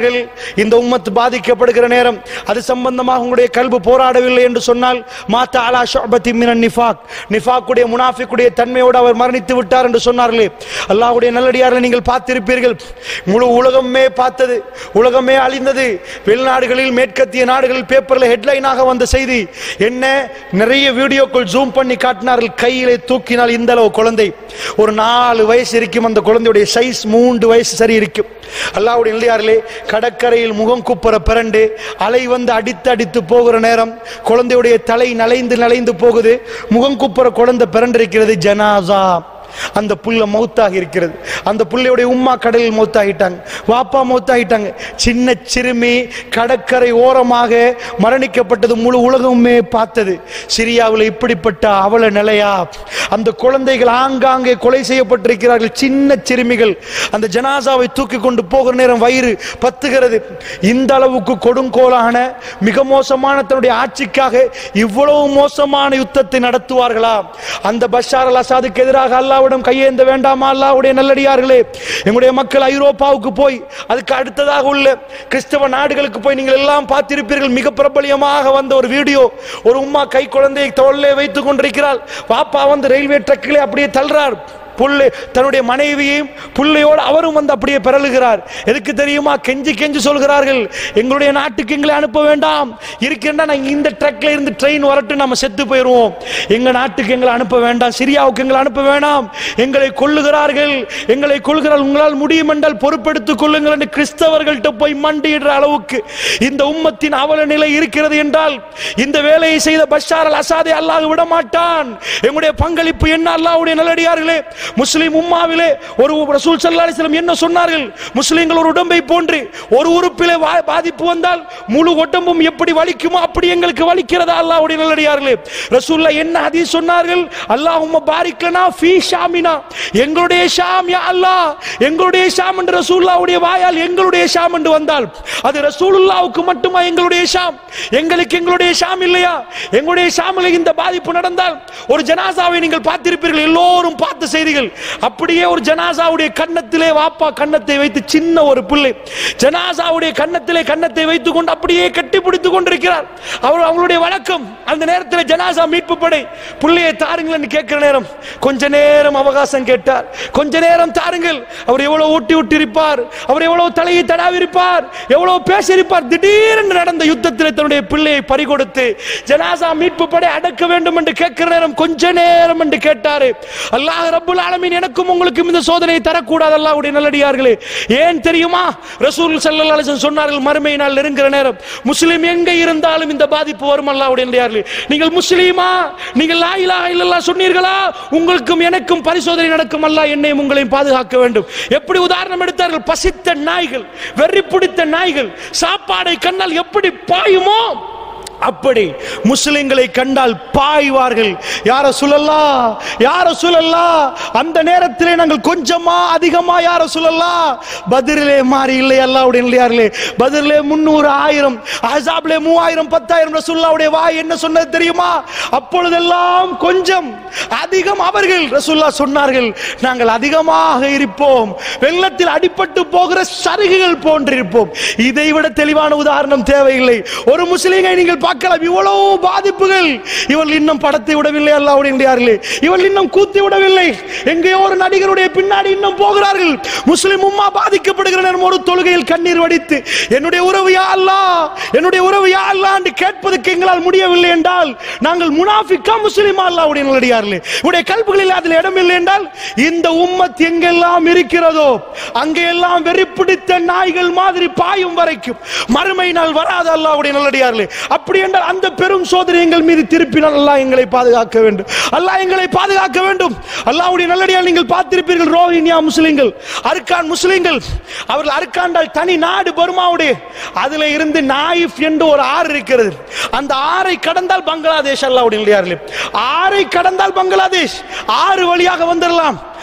இந்த உம்மத்து பாதிக்கப்படுகிற நேரம் அது சம்பந்தமாக உங்களுடைய கல்பு போராடவில்லை என்று சொன்னால் மாத்தா அலா ஷுஅபத்தி மினன் நிஃபாக் நிஃபாக்குடைய முனாஃபிக்குடைய தன்மையோடு அவர் மரணித்து விட்டார் என்று சொன்னார்களே அல்லாஹ்வுடைய நல்லடியார்களை நீங்கள் பார்த்திருப்பீர்கள் முழு உலகமே பார்த்தது உலகமே அழிந்தது வெளிநாடுகளில் மேற்கத்திய நாடுகளில் பேப்பர்ல ஹெட்லைனாக வந்த செய்தி என்ன நிறைய வீடியோக்கள் ஜூம் பண்ணி காட்டினார்கள் கையிலே தூக்கினால் இந்த அளவு குழந்தை ஒரு நாலு வயசு இருக்கும் அந்த குழந்தையுடைய சைஸ் மூன்று வயசு சரி இருக்கும் அல்லாவுடைய இல்லையார்களே கடற்கரையில் முகம் குப்புற பிறண்டு அலை வந்து அடித்து அடித்து போகிற நேரம் குழந்தையுடைய தலை நலைந்து நலைந்து போகுது முகம் குப்புற குழந்தை பிறண்டிருக்கிறது ஜனாசா அந்த புள்ள மௌத்தாக இருக்கிறது அந்த புள்ளையுடைய உம்மா கடலில் மௌத்தாகிட்டாங்க வாப்பா மௌத்தாகிட்டாங்க சின்ன சிறுமி கடற்கரை ஓரமாக மரணிக்கப்பட்டது முழு உலகமுமே பார்த்தது சிரியாவில் இப்படிப்பட்ட அவல நிலையா அந்த குழந்தைகள் ஆங்காங்கே கொலை செய்யப்பட்டிருக்கிறார்கள் சின்ன சிறுமிகள் அந்த ஜனாசாவை தூக்கி கொண்டு போகிற நேரம் வயிறு பத்துகிறது இந்த அளவுக்கு கொடுங்கோலான மிக மோசமான தன்னுடைய ஆட்சிக்காக இவ்வளவு மோசமான யுத்தத்தை நடத்துவார்களா அந்த பஷார் அல் அசாதுக்கு எதிராக அல்லாவிடம் கையேந்த வேண்டாமா அல்லாவுடைய நல்லடியார்களே எங்களுடைய மக்கள் ஐரோப்பாவுக்கு போய் அதுக்கு அடுத்ததாக உள்ள கிறிஸ்தவ நாடுகளுக்கு போய் நீங்கள் எல்லாம் பார்த்திருப்பீர்கள் மிக பிரபலியமாக வந்த ஒரு வீடியோ ஒரு உம்மா கை குழந்தையை தோளிலே வைத்துக் கொண்டிருக்கிறாள் பாப்பா வந்து ரயில்வே ட்ரக்கிலே அப்படியே தள்ளுறார் புள்ளை தன்னுடைய மனைவியையும் புள்ளையோடு அவரும் வந்து அப்படியே பிறழுகிறார் எதுக்கு தெரியுமா கெஞ்சி கெஞ்சி சொல்கிறார்கள் எங்களுடைய நாட்டுக்கு எங்களை அனுப்ப வேண்டாம் இருக்கின்றா நாங்க இந்த ட்ரக்ல இருந்து ட்ரெயின் வரட்டும் நம்ம செத்து போயிடுவோம் எங்க நாட்டுக்கு எங்களை அனுப்ப வேண்டாம் சிரியாவுக்கு எங்களை அனுப்ப வேண்டாம் எங்களை கொல்லுகிறார்கள் எங்களை கொள்கிறார்கள் உங்களால் முடியும் என்றால் பொறுப்பெடுத்துக் கொள்ளுங்கள் என்று கிறிஸ்தவர்கள்ட்ட போய் மண்டியிடுற அளவுக்கு இந்த உம்மத்தின் அவல நிலை இருக்கிறது என்றால் இந்த வேலையை செய்த பஷார் அல் அசாதை அல்லாஹ் விட மாட்டான் எங்களுடைய பங்களிப்பு என்ன அல்லாஹ்வுடைய நல்லடியார்களே முஸ்லிம் உம்மாவிலே ஒரு ரசூல் ஸல்லல்லாஹு அலைஹி வஸல்லம் என்ன சொன்னார்கள் முஸ்லிம்கள் ஒரு உடம்பை போன்று ஒரு உறுப்பிலே வா- பாதிப்பு வந்தால் முழு உடம்பும் எப்படி வலிக்குமோ அப்படி எங்களுக்கு வலிக்கிறதா அல்லாஹ்வுடைய நல்லடியார்களே ரசூல்லா என்ன ஹதீஸ் சொன்னார்கள் அல்லாஹும்ம பாரிக்லனா ஃபீ ஷாமினா எங்களுடைய ஷாம் யா அல்லாஹ் எங்களுடைய ஷாம் என்று ரசூலுல்லாஹ்வுடைய வாயால் எங்களுடைய ஷாம் என்று வந்தால் அது ரசூலுல்லாஹ்வுக்கு மட்டுமா எங்களுடைய ஷாம் எங்களுக்கு எங்களுடைய ஷாம் இல்லையா எங்களுடைய ஷாமில் இந்த பாதிப்பு நடந்தால் ஒரு ஜனாசாவை நீங்கள் பார்த்திருப்பீர்கள் எல்லோரும் பார்த்த செய்திகள் அப்படியே ஒரு ஜனாசாவுடைய கன்னத்திலே வாப்பா கன்னத்தை வைத்து சின்ன ஒரு பிள்ளை ஜனாசாவுடைய கன்னத்திலே கன்னத்தை வைத்துக் கொண்டு அப்படியே கட்டி பிடித்துக் கொண்டிருக்கிறார் அவர் அவங்களுடைய வழக்கம் அந்த நேரத்தில் ஜனாசா மீட்பு படை பிள்ளையை தாருங்கள் என்று கேட்கிற நேரம் கொஞ்ச நேரம் அவகாசம் கேட்டார் கொஞ்ச நேரம் தாருங்கள் அவர் எவ்வளவு ஊட்டி விட்டு இருப்பார் அவர் எவ்வளவு தலையை தடாவிருப்பார் எவ்வளவு பேசியிருப்பார் திடீரென்று நடந்த யுத்தத்தில் தன்னுடைய பிள்ளையை பறிகொடுத்து ஜனாசா மீட்பு படை அடக்க வேண்டும் என்று கேட்கிற நேரம் கொஞ்ச நேரம் என்று கேட்டாரு அல்லாஹ் ரப்புல் ஆலமீன் எனக்கும் உங்களுக்கும் இந்த சோதனையை தரக்கூடாது அல்லாஹ்வுடைய நல்லடியார்களே ஏன் தெரியுமா ரசூல் ஸல்லல்லாஹு அலைஹி வஸல்லம் சொன்னார்கள் மறுமை நாள் நெருங்குற நேரம் முஸ்லிம் எங்க இருந்தாலும் இந்த பாதிப்பு வரும் அல்லாஹ்வுடைய நல்லடியார்களே நீங்கள் முஸ்லீமா நீங்கள் லா இலாஹா இல்லல்லாஹ் சொன்னீர்களா உங்களுக்கும் எனக்கும் பரிசோதனை நடக்கும் அல்லாஹ் என்னையும் உங்களையும் பாதுகாக்க வேண்டும் எப்படி உதாரணம் எடுத்தார்கள் பசித்த நாய்கள் வெறி பிடித்த நாய்கள் சாப்பாடை கண்டால் எப்படி பாயுமோ அப்படி முஸ்லிம்களை கண்டால் பாய்வார்கள் யார சுழல்லா யார சுழல்லா அந்த நேரத்திலே நாங்கள் கொஞ்சமா அதிகமா யார சுழல்லா பதிரிலே மாறி இல்லை அல்லாவுடைய இல்லையார்களே பதிரிலே முன்னூறு ஆயிரம் அஹாப்லே மூவாயிரம் பத்தாயிரம் ரசூல்லாவுடைய வாய் என்ன சொன்னது தெரியுமா அப்பொழுதெல்லாம் கொஞ்சம் அதிகம் அவர்கள் ரசூல்லா சொன்னார்கள் நாங்கள் அதிகமாக இருப்போம் வெள்ளத்தில் அடிபட்டு போகிற சருகுகள் போன்றிருப்போம் இதை விட தெளிவான உதாரணம் தேவையில்லை ஒரு முஸ்லீமை நீங்கள் பார்க்கலாம் இவ்வளவு பாதிப்புகள் இவள் இன்னும் படத்தை விடவில்லை அல்லாவுடைய இவள் இன்னும் கூத்தி விடவில்லை எங்கேயோ ஒரு நடிகருடைய பின்னாடி இன்னும் போகிறார்கள் முஸ்லிம் உம்மா பாதிக்கப்படுகிற நேரம் ஒரு தொழுகையில் கண்ணீர் வடித்து என்னுடைய உறவு யா அல்லாஹ் என்னுடைய உறவு யா அல்லாஹ் என்று கேட்பதற்கு எங்களால் முடியவில்லை என்றால் நாங்கள் முனாஃபிக்கா முஸ்லிமா அல்லாவுடைய நல்லடியார்களே உடைய கல்புகளில் அதில் இடமில்லை என்றால் இந்த உம்மத் எங்கெல்லாம் இருக்கிறதோ அங்கெல்லாம் வெறி பிடித்த நாய்கள் மாதிரி பாயும் வரைக்கும் மறுமை நாள் வராது அல்லாவுடைய நல்லடியார்களே அப்படி என்றால் அந்த பெரும் சோதனை எங்கள் மீது திருப்பினால் அல்லாஹ் எங்களை பாதுகாக்க வேண்டும் அல்லாஹ் எங்களை பாதுகாக்க வேண்டும் அல்லாஹ்வுடைய நல்லடியால் நீங்கள் பார்த்திருப்பீர்கள் ரோஹினியா முஸ்லிம்கள் அர்கான் முஸ்லிம்கள் அவர்கள் அர்காண்டால் தனி நாடு பர்மாவுடைய அதுல இருந்து நாயிஃப் என்று ஒரு ஆறு இருக்கிறது அந்த ஆறை கடந்தால் பங்களாதேஷ் அல்லாஹ்வுடைய நல்லடியார்களே ஆறை கடந்தால் பங்களாதேஷ் ஆறு வழியாக வந்துடலாம்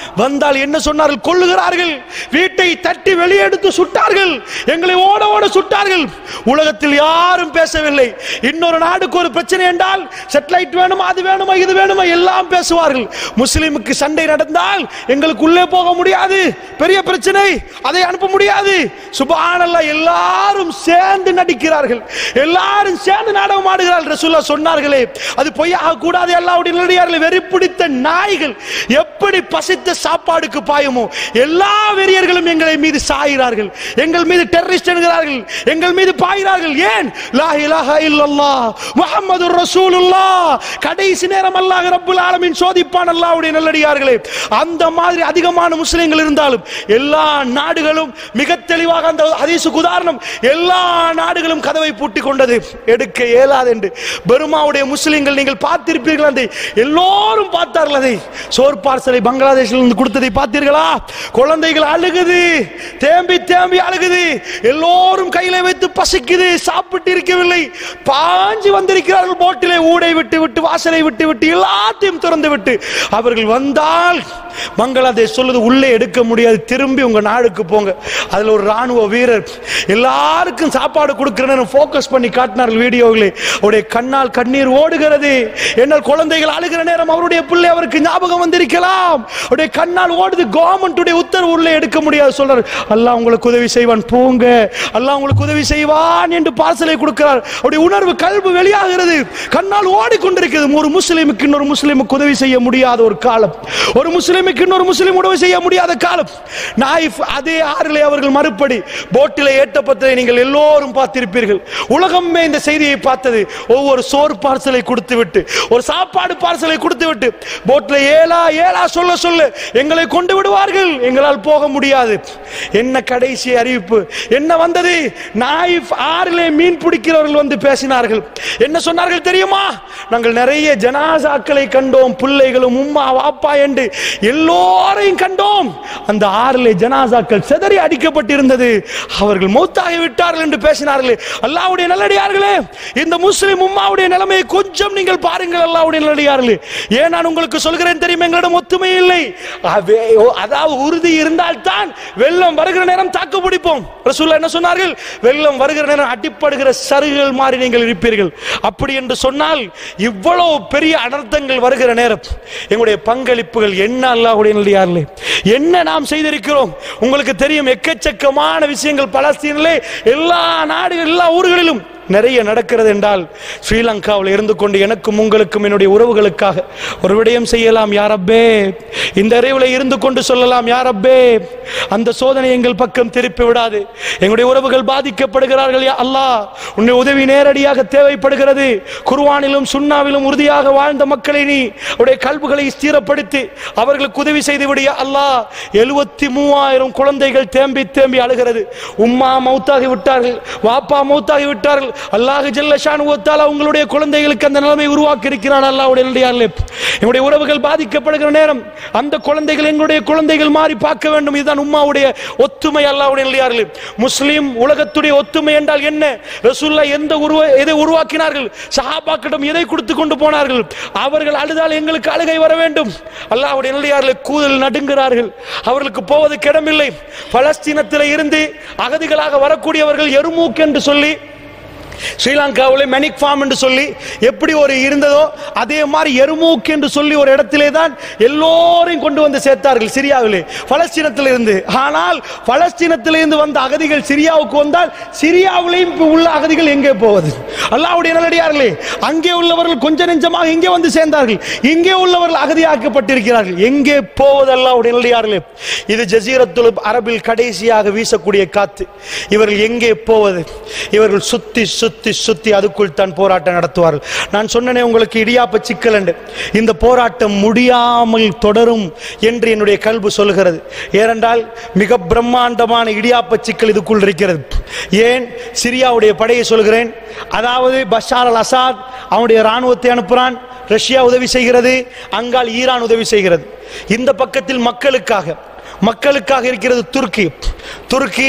வந்தால் என்ன சொன்னார்கள் கொள்ளுகிறார்கள் வீட்டை தட்டி வெளியே எடுத்து சுட்டார்கள் எங்களை ஓட ஓட சுட்டார்கள் உலகத்தில் யாரும் பேசவில்லை இன்னொரு நாடுக்கு ஒரு பிரச்சனை என்றால் செட்டலைட் வேணுமா அது வேணுமா இது வேணுமா எல்லாம் பேசுவார்கள் முஸ்லிமுக்கு சண்டை நடந்தால் எங்களுக்கு உள்ளே போக முடியாது பெரிய பிரச்சனை அதை அனுப்ப முடியாது சுபானல்லா எல்லாரும் சேர்ந்து நடிக்கிறார்கள் எல்லாரும் சேர்ந்து நாடகம் ஆடுகிறார்கள் ரசூல்லா சொன்னார்களே அது பொய்யாக கூடாது அல்லாவுடைய நல்லடியார்கள் வெறி பிடித்த நாய்கள் எப்படி பசித்த சாப்பாடுக்கு பாயுமோ எல்லா வெறியர்களும் எங்களை மீது சாயிறார்கள் எங்கள் மீது டெரரிஸ்ட் என்கிறார்கள் எங்கள் மீது பாயிறார்கள் ஏன் லா இலாஹா இல்லல்லாஹ் முஹம்மது ரசூலுல்லாஹ் கடைசி நேரம் அல்லாஹ் ரப்புல் ஆலமீன் சோதிப்பான் அல்லாஹ்வுடைய நல்லடியார்களே அந்த மாதிரி அதிகமான முஸ்லிம்கள் இருந்தாலும் எல்லா நாடுகளும் மிக தெளிவாக அந்த ஹதீஸுக்கு உதாரணம் எல்லா நாடுகளும் கதவை பூட்டி கொண்டது எடுக்க இயலாது என்று பெருமாவுடைய முஸ்லிம்கள் நீங்கள் பார்த்திருப்பீர்கள் அதை எல்லோரும் பார்த்தார்கள் அதை சோர் பார்சலை பங்களாதேஷில் இருந்து கொடுத்ததை பார்த்தீர்களா குழந்தைகள் அழுகுது தேம்பி தேம்பி அழுகுது எல்லோரும் கையில வைத்து பசிக்குது சாப்பிட்டு இருக்கவில்லை பாஞ்சு வந்திருக்கிறார்கள் போட்டிலே ஊடை விட்டு விட்டு வாசலை விட்டு விட்டு எல்லாத்தையும் திறந்து விட்டு அவர்கள் வந்தால் பங்களாதேஷ் சொல்லுது உள்ளே எடுக்க முடியாது திரும்பி உங்க நாடுக்கு போங்க அதுல ஒரு ராணுவ வீரர் எல்லாருக்கும் சாப்பாடு கொடுக்கிறேன்னு ஃபோக்கஸ் பண்ணி காட்டினார்கள் வீடியோவில் அவருடைய கண்ணால் கண்ணீர் ஓடுகிறது என்னால் குழந்தைகள் அழுகிற நேரம் அவருடைய பிள்ளை அவருக்கு ஞாபகம் வந்திருக்கலாம் அவருடைய கண்ணால் ஓடுது கவர்மெண்ட் உத்தரவு உள்ளே எடுக்க முடியாது சொல்றாரு அல்லாஹ் உங்களுக்கு உதவி செய்வான் போங்க அல்லாஹ் உங்களுக்கு உதவி செய்வான் என்று பார்சலை கொடுக்கிறார் அவருடைய உணர்வு கல்வி வெளியாகிறது கண்ணால் ஓடிக்கொண்டிருக்கிறது ஒரு முஸ்லிமுக்கு இன்னொரு முஸ்லிமுக்கு உதவி செய்ய முடியாத ஒரு காலம் ஒரு முஸ்லிமுக்கு இன்னொரு முஸ்லிம் உதவி செய்ய முடியாத காலம் நாயிஃப் அதே ஆறிலே அவர்கள் மறுபடி போட்டிலே ஏற்றப்பட்டதை நீங்கள் எல்லோரும் பார்த்திருப்பீர்கள் உலகமே இந்த செய்தியை பார்த்தது ஒவ்வொரு சோறு பார்சலை கொடுத்து விட்டு ஒரு சாப்பாடு பார்சலை கொடுத்து விட்டு போட்ல ஏலா ஏலா சொல்ல சொல்ல எங்களை கொண்டு விடுவார்கள் எங்களால் போக முடியாது என்ன கடைசி அறிவிப்பு என்ன வந்தது நாயிஃப் ஆறிலே மீன் பிடிக்கிறவர்கள் வந்து பேசினார்கள் என்ன சொன்னார்கள் தெரியுமா நாங்கள் நிறைய ஜனாசாக்களை கண்டோம் பிள்ளைகளும் உம்மா வாப்பா என்று எல்லோரையும் கண்டோம் அந்த ஆறிலே ஜனாசாக்கள் செதறி அடிக்கப்பட்டிருந்தது அவர்கள் மௌத்தாகி விட்டார்கள் என்று பேசினார்கள் அல்லாவுடைய நல்லடியார்களே இந்த முஸ்லிம் உம்மாவுடைய நிலைமையை கொஞ்சம் நீங்கள் பாருங்கள் அல்லாவுடைய நல்லடியார்களே ஏன் நான் உங்களுக்கு சொல்கிறேன் தெரியும் எங்களிடம் ஒத்துமை இல்லை அவே- ஓ, அதாவது உறுதி இருந்தால்தான் வெள்ளம் வருகிற நேரம் தாக்கு பிடிப்போம் ரசூல்லா என்ன சொன்னார்கள் வெள்ளம் வருகிற நேரம் அடிப்படுகிற சருகுகள் மாறி நீங்கள் இருப்பீர்கள் அப்படி என்று சொன்னால் இவ்வளவு பெரிய அனர்த்தங்கள் வருகிற நேரம் எங்களுடைய பங்களிப்புகள் என்ன அல்லாஹ்வுடைய நல்லடியார்களே என்ன நாம் செய்திருக்கிறோம் உங்களுக்கு தெரியும் எக்கச்சக்கமான விஷயங்கள் பலஸ்தீனிலே எல்லா நாடுகள் எல்லா ஊர்களிலும் நிறைய நடக்கிறது என்றால் ஸ்ரீலங்காவில் இருந்து கொண்டு எனக்கும் உங்களுக்கும் என்னுடைய உறவுகளுக்காக ஒரு விடயம் செய்யலாம் யாரப்பே இந்த அறிவில் இருந்து கொண்டு சொல்லலாம் யாரப்பே அந்த சோதனை எங்கள் பக்கம் திருப்பி விடாது எங்களுடைய உறவுகள் பாதிக்கப்படுகிறார்கள் யா அல்லாஹ் உன்னை உதவி நேரடியாக தேவைப்படுகிறது குர்ஆனிலும் சுன்னாவிலும் உறுதியாக வாழ்ந்த மக்களை நீ உடைய கல்புகளை ஸ்திரப்படுத்தி அவர்களுக்கு உதவி செய்து விடிய அல்லாஹ் எழுபத்தி மூவாயிரம் குழந்தைகள் தேம்பி தேம்பி அழுகிறது உம்மா மௌத்தாகி விட்டார்கள் வாப்பா மௌத்தாகி விட்டார்கள் அல்லாஹ் ஜல்லஷான் ஒத்தால உங்களுடைய குழந்தைகளுக்கு அந்த நிலைமை உருவாக்கி இருக்கிறான் அல்லாஹ்வுடைய நல்லடியார்களே எங்களுடைய உறவுகள் பாதிக்கப்படுகிற நேரம் அந்த குழந்தைகள் எங்களுடைய குழந்தைகள் மாறி பார்க்க வேண்டும் இதுதான் உம்மாவுடைய ஒத்துமை அல்லாஹ்வுடைய நல்லடியார்களே முஸ்லிம் உலகத்துடைய ஒத்துமை என்றால் என்ன ரசூல்லா எந்த உருவ எதை உருவாக்கினார்கள் சஹாபாக்கிடம் எதை கொடுத்து கொண்டு போனார்கள் அவர்கள் அழுதால் எங்களுக்கு அழுகை வர வேண்டும் அல்லாஹ்வுடைய நல்லடியார்களே கூதல் நடுங்குகிறார்கள் அவர்களுக்கு போவதற்கு இடமில்லை பலஸ்தீனத்தில் இருந்து அகதிகளாக வரக்கூடியவர்கள் எருமூக் என்று சொல்லி ஸ்ரீலங்காவில் மெனிக் ஃபார்ம் என்று சொல்லி எப்படி ஒரு இருந்ததோ அதே மாதிரி எருமூக் என்று சொல்லி ஒரு இடத்திலே தான் எல்லோரையும் கொண்டு வந்து சேர்த்தார்கள் சிரியாவிலே பலஸ்தீனத்தில் இருந்து ஆனால் பலஸ்தீனத்தில் இருந்து வந்த அகதிகள் சிரியாவுக்கு வந்தால் சிரியாவிலேயும் இப்ப உள்ள அகதிகள் எங்கே போவது அல்லாஹ்வுடைய நல்லடியார்களே அங்கே உள்ளவர்கள் கொஞ்ச நெஞ்சமாக இங்கே வந்து சேர்ந்தார்கள் இங்கே உள்ளவர்கள் அகதியாக்கப்பட்டிருக்கிறார்கள் எங்கே போவது அல்லாஹ்வுடைய நல்லடியார்களே இது ஜசீரத்துல் அரபில் கடைசியாக வீசக்கூடிய காத்து இவர்கள் எங்கே போவது இவர்கள் சுத்தி சுத்தி சுத்தி அதுக்குள் தான் போராட்டம் நடத்துவார்கள் நான் சொன்னனே உங்களுக்கு இடியாப்ப சிக்கல் என்று இந்த போராட்டம் முடியாமல் தொடரும் என்று என்னுடைய கல்வி சொல்கிறது ஏனென்றால் மிக பிரம்மாண்டமான இடியாப்ப சிக்கல் இதுக்குள் இருக்கிறது ஏன் சிரியாவுடைய படையை சொல்கிறேன் அதாவது பஷார் அல் அசாத் அவனுடைய ராணுவத்தை அனுப்புகிறான் ரஷ்யா உதவி செய்கிறது அங்கால் ஈரான் உதவி செய்கிறது இந்த பக்கத்தில் மக்களுக்காக மக்களுக்காக இருக்கிறது துருக்கி துருக்கி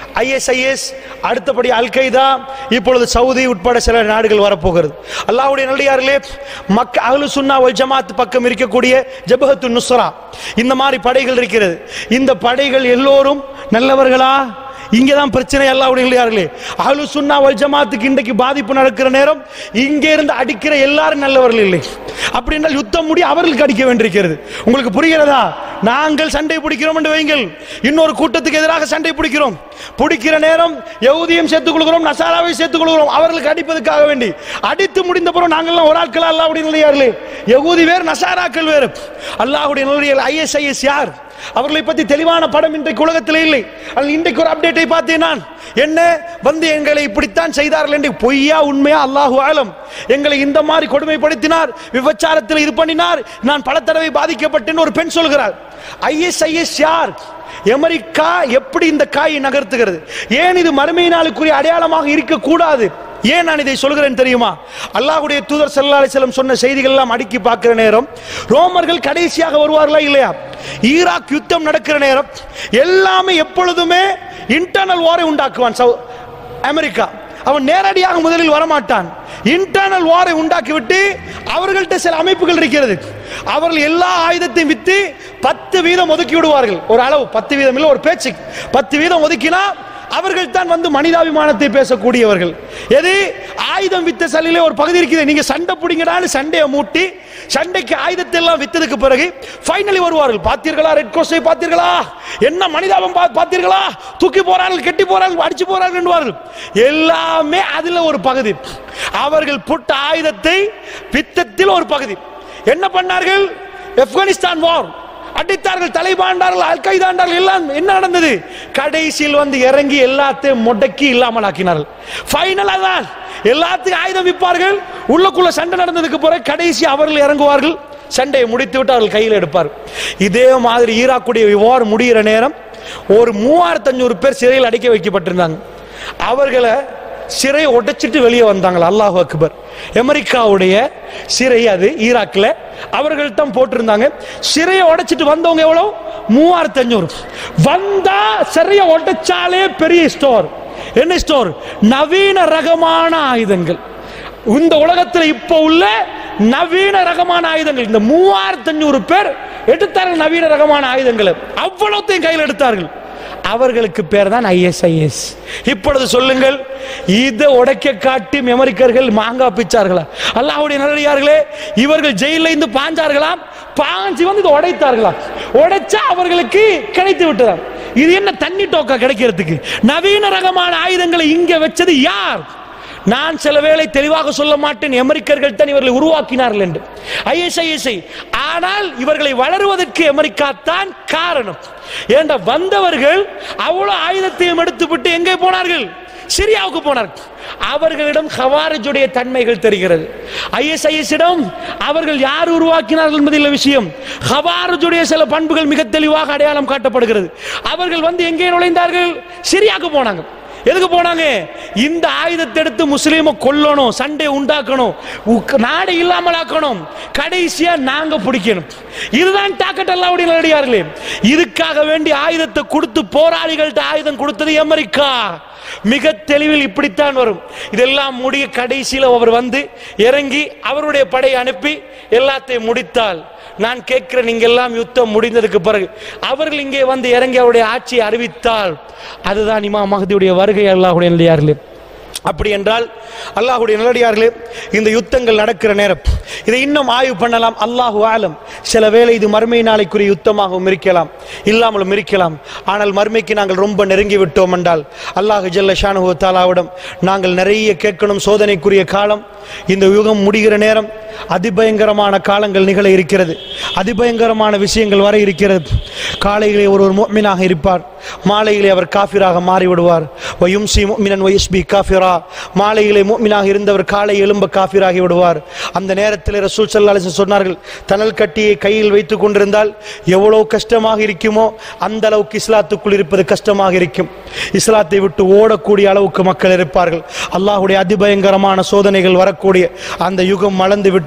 ஐஎஸ்ஐஎஸ் அடுத்தபடி அல் கைதா இப்பொழுது சவுதி உட்பட சில நாடுகள் வரப்போகிறது அல்லாஹ்வுடைய நல்லடியார்களே மக்க அஹ்லு சுன்னா வல் ஜமாத் பக்கம் இருக்கக்கூடிய ஜபஹத்து நுஸ்ரா இந்த மாதிரி படைகள் இருக்கிறது இந்த படைகள் எல்லோரும் நல்லவர்களா இங்கே தான் பிரச்சனை அல்லாஹ்வுடைய நல்லடியார்களே அஹ்லு சுன்னா வல் ஜமாத்துக்கு இன்றைக்கு பாதிப்பு நடக்கிற நேரம் இங்கே இருந்து அடிக்கிற எல்லாரும் நல்லவர்கள் இல்லை அப்படி என்றால் யுத்தம் முடி அவர்களுக்கு அடிக்க வேண்டியிருக்கிறது உங்களுக்கு புரிகிறதா நாங்கள் சண்டை பிடிக்கிறோம் என்று வைங்கள் இன்னொரு கூட்டத்துக்கு எதிராக சண்டை பிடிக்கிறோம் பிடிக்கிற நேரம் யகுதியும் சேர்த்துக் கொள்கிறோம் நசாராவை சேர்த்துக் கொள்கிறோம் அவர்களுக்கு அடிப்பதற்காக வேண்டி அடித்து முடிந்த பிறகு நாங்கள்லாம் ஒரு ஆட்கள் அல்லாஹ்வுடைய நிலையார்களே யகுதி வேறு நசாராக்கள் வேறு அல்லாஹ்வுடைய நிலையில் ஐஎஸ்ஐஎஸ் யார் அவர்களை பற்றி தெளிவான படம் இன்றைக்கு உலகத்தில் இல்லை ஆனால் இன்றைக்கு ஒரு அப்டேட்டை பார்த்தேன் நான் என்ன வந்து எங்களை இப்படித்தான் செய்தார்கள் என்று பொய்யா உண்மையா அல்லாஹு ஆலம் எங்களை இந்த மாதிரி கொடுமைப்படுத்தினார் விபச்சாரத்தில் இது பண்ணினார் நான் பல தடவை பாதிக்கப்பட்டேன்னு ஒரு பெண் சொல்கிறார் ஐஎஸ்ஐஎஸ் யார் அமெரிக்கா எப்படி இந்த காயை நகர்த்துகிறது ஏன் இது மறுமை நாளுக்குரிய அடையாளமாக இருக்கக்கூடாது ஏன் நான் இதை சொல்கிறேன் தெரியுமா அல்லாஹ்வுடைய தூதர் ஸல்லல்லாஹு அலைஹி வஸல்லம் சொன்ன செய்திகள் எல்லாம் அடுக்கி பார்க்கிற நேரம் ரோமர்கள் கடைசியாக வருவார்களா இல்லையா ஈராக் யுத்தம் நடக்கிற நேரம் எல்லாமே எப்பொழுதுமே இன்டர்னல் வாரை உண்டாக்குவான் சவு- அமெரிக்கா அவன் நேரடியாக முதலில் வரமாட்டான் இன்டர்னல் வாரை உண்டாக்கிவிட்டு அவர்கள்ட்ட சில அமைப்புகள் இருக்கிறது அவர்கள் எல்லா ஆயுதத்தையும் வித்து பத்து வீதம் ஒதுக்கி விடுவார்கள் ஒரு அளவு பத்து வீதம் இல்லை ஒரு பேச்சு பத்து வீதம் ஒதுக்கினா அவர்கள் தான் வந்து மனிதாபிமானத்தை பேசக்கூடியவர்கள் எது ஆயுதம் வித்த சலிலே ஒரு பகுதி இருக்குது நீங்க சண்டை பிடிங்கடான்னு சண்டையை மூட்டி சண்டைக்கு ஆயுதத்தை எல்லாம் வித்ததுக்கு பிறகு ஃபைனலி வருவார்கள் பார்த்தீர்களா ரெட் கோஸ்டை பார்த்தீர்களா என்ன மனிதாபம் பா- பார்த்தீர்களா தூக்கி போறார்கள் கெட்டி போறார்கள் அடிச்சு போறார்கள் என்பார்கள் எல்லாமே அதுல ஒரு பகுதி அவர்கள் புட்ட ஆயுதத்தை வித்தத்தில் ஒரு பகுதி என்ன பண்ணார்கள் ஆப்கானிஸ்தான் வார் அடித்தார்கள் தலைபாண்டார்கள் அல் கைதாண்டார்கள் எல்லாம் என்ன நடந்தது கடைசியில் வந்து இறங்கி எல்லாத்தையும் முடக்கி இல்லாமல் ஆக்கினார்கள் ஃபைனல் அதான் எல்லாத்துக்கும் ஆயுதம் விற்பார்கள் உள்ளுக்குள்ள சண்டை நடந்ததுக்கு பிறகு கடைசி அவர்கள் இறங்குவார்கள் சண்டையை முடித்து விட்டு அவர்கள் கையில் எடுப்பார் இதே மாதிரி ஈராக்குடைய வார் முடிகிற நேரம் ஒரு மூவாயிரத்தி அஞ்சூறு பேர் சிறையில் அடைக்க வைக்கப்பட்டிருந்தாங்க அவர்களை சிறை உடைச்சிட்டு வெளியே வந்தாங்களா அல்லாஹ் அக்பர் அமெரிக்காவுடைய சிறை அது ஈராக்ல அவர்கள் தான் போட்டிருந்தாங்க சிறையை உடைச்சிட்டு வந்தவங்க எவ்வளவு மூவாயிரத்தி அஞ்சூறு வந்தா சிறையை உடைச்சாலே பெரிய ஸ்டோர் என்ன ஸ்டோர் நவீன ரகமான ஆயுதங்கள் இந்த உலகத்தில் இப்போ உள்ள நவீன ரகமான ஆயுதங்கள் இந்த மூவாயிரத்தி அஞ்சூறு பேர் எடுத்தார்கள் நவீன ரகமான ஆயுதங்களை அவ்வளோத்தையும் கையில் எடுத்தார்கள் அவர்களுக்கு பேர் தான் ஐஎஸ்ஐஎஸ் இப்பொழுது சொல்லுங்கள் இதை உடைக்க காட்டி அமெரிக்கர்கள் மாங்காய் பிச்சார்களா அல்லாஹ்வுடைய நல்லடியார்களே இவர்கள் ஜெயில இருந்து பாஞ்சார்களாம் பாஞ்சு வந்து இதை உடைத்தார்களா உடைச்சா அவர்களுக்கு கிடைத்து விட்டதாம் இது என்ன தண்ணி டோக்கா கிடைக்கிறதுக்கு நவீன ரகமான ஆயுதங்களை இங்க வச்சது யார் நான் சில வேளை தெளிவாக சொல்ல மாட்டேன் அமெரிக்கர்கள் தான் இவர்களை உருவாக்கினார்கள் என்று ஐஎஸ்ஐஎஸ்ஐ ஆனால் இவர்களை வளருவதற்கு அமெரிக்கா தான் காரணம் ஏண்ட வந்தவர்கள் அவ்வளவு ஆயுதத்தையும் எடுத்துவிட்டு எங்கே போனார்கள் சிரியாவுக்கு போனார்கள் அவர்களிடம் ஹவாரிஜுடைய தன்மைகள் தெரிகிறது ஐஎஸ்ஐஎஸ் இடம் அவர்கள் யார் உருவாக்கினார்கள் என்பதில் விஷயம் ஹவாரிஜுடைய சில பண்புகள் மிக தெளிவாக அடையாளம் காட்டப்படுகிறது அவர்கள் வந்து எங்கே நுழைந்தார்கள் சிரியாவுக்கு போனாங்க எதுக்கு போனாங்க இந்த ஆயுதத்தை எடுத்து முஸ்லீமை கொல்லணும் சண்டை உண்டாக்கணும் உக்- நாடு இல்லாமல் ஆக்கணும் கடைசியா நாங்க பிடிக்கணும் இதுதான் டாக்கெட் அல்லாவுடைய நல்லடியார்களே இதுக்காக வேண்டி ஆயுதத்தை கொடுத்து போராளிகள்ட்ட ஆயுதம் கொடுத்தது அமெரிக்கா மிக தெளிவில் இப்படித்தான் வரும் இதெல்லாம் முடிய கடைசியில் அவர் வந்து இறங்கி அவருடைய படையை அனுப்பி எல்லாத்தையும் முடித்தால் நான் கேட்கிற நீங்க எல்லாம் யுத்தம் முடிந்ததுக்கு பிறகு அவர்கள் இங்கே வந்து இறங்கி அவருடைய ஆட்சியை அறிவித்தால் அதுதான் இமா மகதியுடைய வருகை அல்லாஹுடைய நல்லடியார்களே அப்படி என்றால் அல்லாஹுடைய நல்லடியார்களே இந்த யுத்தங்கள் நடக்கிற நேரம் இதை இன்னும் ஆய்வு பண்ணலாம் அல்லாஹு ஆலம் சில வேளை இது மறுமை நாளைக்குரிய யுத்தமாகவும் இருக்கலாம் இல்லாமலும் இருக்கலாம் ஆனால் மறுமைக்கு நாங்கள் ரொம்ப நெருங்கி விட்டோம் என்றால் அல்லாஹு ஜல்ல ஷானுஹு தாலாவிடம் நாங்கள் நிறைய கேட்கணும் சோதனைக்குரிய காலம் இந்த யுகம் முடிகிற நேரம் அதிபயங்கரமான காலங்கள் நிகழ இருக்கிறது அதிபயங்கரமான விஷயங்கள் வர இருக்கிறது காலையிலே ஒரு ஒரு முஃமினாக இருப்பார் மாலையிலே அவர் காஃபிராக மாறிவிடுவார் வயும்சி முஃமினன் வயுஸ்பி காஃபிரா மாலையிலே முஃமினாக இருந்தவர் காலை எழும்ப காஃபிராகி விடுவார் அந்த நேரத்தில் ரசூல் ஸல்லல்லாஹு அலைஹி வஸல்லம் சொன்னார்கள் தனல் கட்டியை கையில் வைத்துக் கொண்டிருந்தால் எவ்வளவு கஷ்டமாக இருக்குமோ அந்த அளவுக்கு இஸ்லாத்துக்குள் இருப்பது கஷ்டமாக இருக்கும் இஸ்லாத்தை விட்டு ஓடக்கூடிய அளவுக்கு மக்கள் இருப்பார்கள் அல்லாஹ்வுடைய அதிபயங்கரமான சோதனைகள் வரக்கூடிய அந்த யுகம் மலர்ந்து விட்டு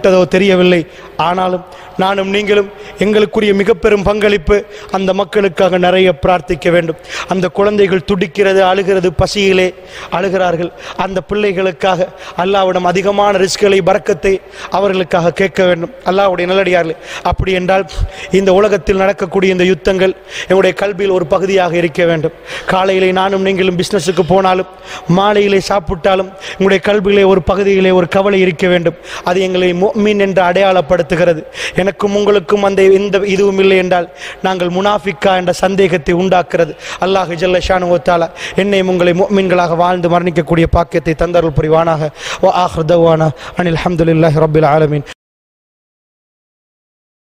விட்டதோ தெரியவில்லை ஆனாலும் நானும் நீங்களும் எங்களுக்குரிய மிக பெரும் பங்களிப்பு அந்த மக்களுக்காக நிறைய பிரார்த்திக்க வேண்டும் அந்த குழந்தைகள் துடிக்கிறது அழுகிறது பசியிலே அழுகிறார்கள் அந்த பிள்ளைகளுக்காக அல்லாவிடம் அதிகமான ரிஸ்களை பறக்கத்தை அவர்களுக்காக கேட்க வேண்டும் அல்லாஹ்வுடைய நல்லடியார்களே அப்படி என்றால் இந்த உலகத்தில் நடக்கக்கூடிய இந்த யுத்தங்கள் எங்களுடைய கல்வியில் ஒரு பகுதியாக இருக்க வேண்டும் காலையிலே நானும் நீங்களும் பிசினஸுக்கு போனாலும் மாலையிலே சாப்பிட்டாலும் எங்களுடைய கல்வியிலே ஒரு பகுதியிலே ஒரு கவலை இருக்க வேண்டும் அது எங்களை மீன் என்று அடையாளப்படுத்துகிறது எனக்கும் உங்களுக்கும் அந்த எந்த இதுவும் இல்லை என்றால் நாங்கள் முனாஃபிக்கா என்ற சந்தேகத்தை உண்டாக்குறது அல்லாஹ் ஜல்ல ஷானு தாலா என்னையும் உங்களை மீன்களாக வாழ்ந்து மரணிக்கக்கூடிய பாக்கியத்தை தந்தருள் புரிவானாக வ ஆஹ்ர் தவானா அனில் அல்ஹம்துலில்லாஹி ரப்பில் ஆலமீன்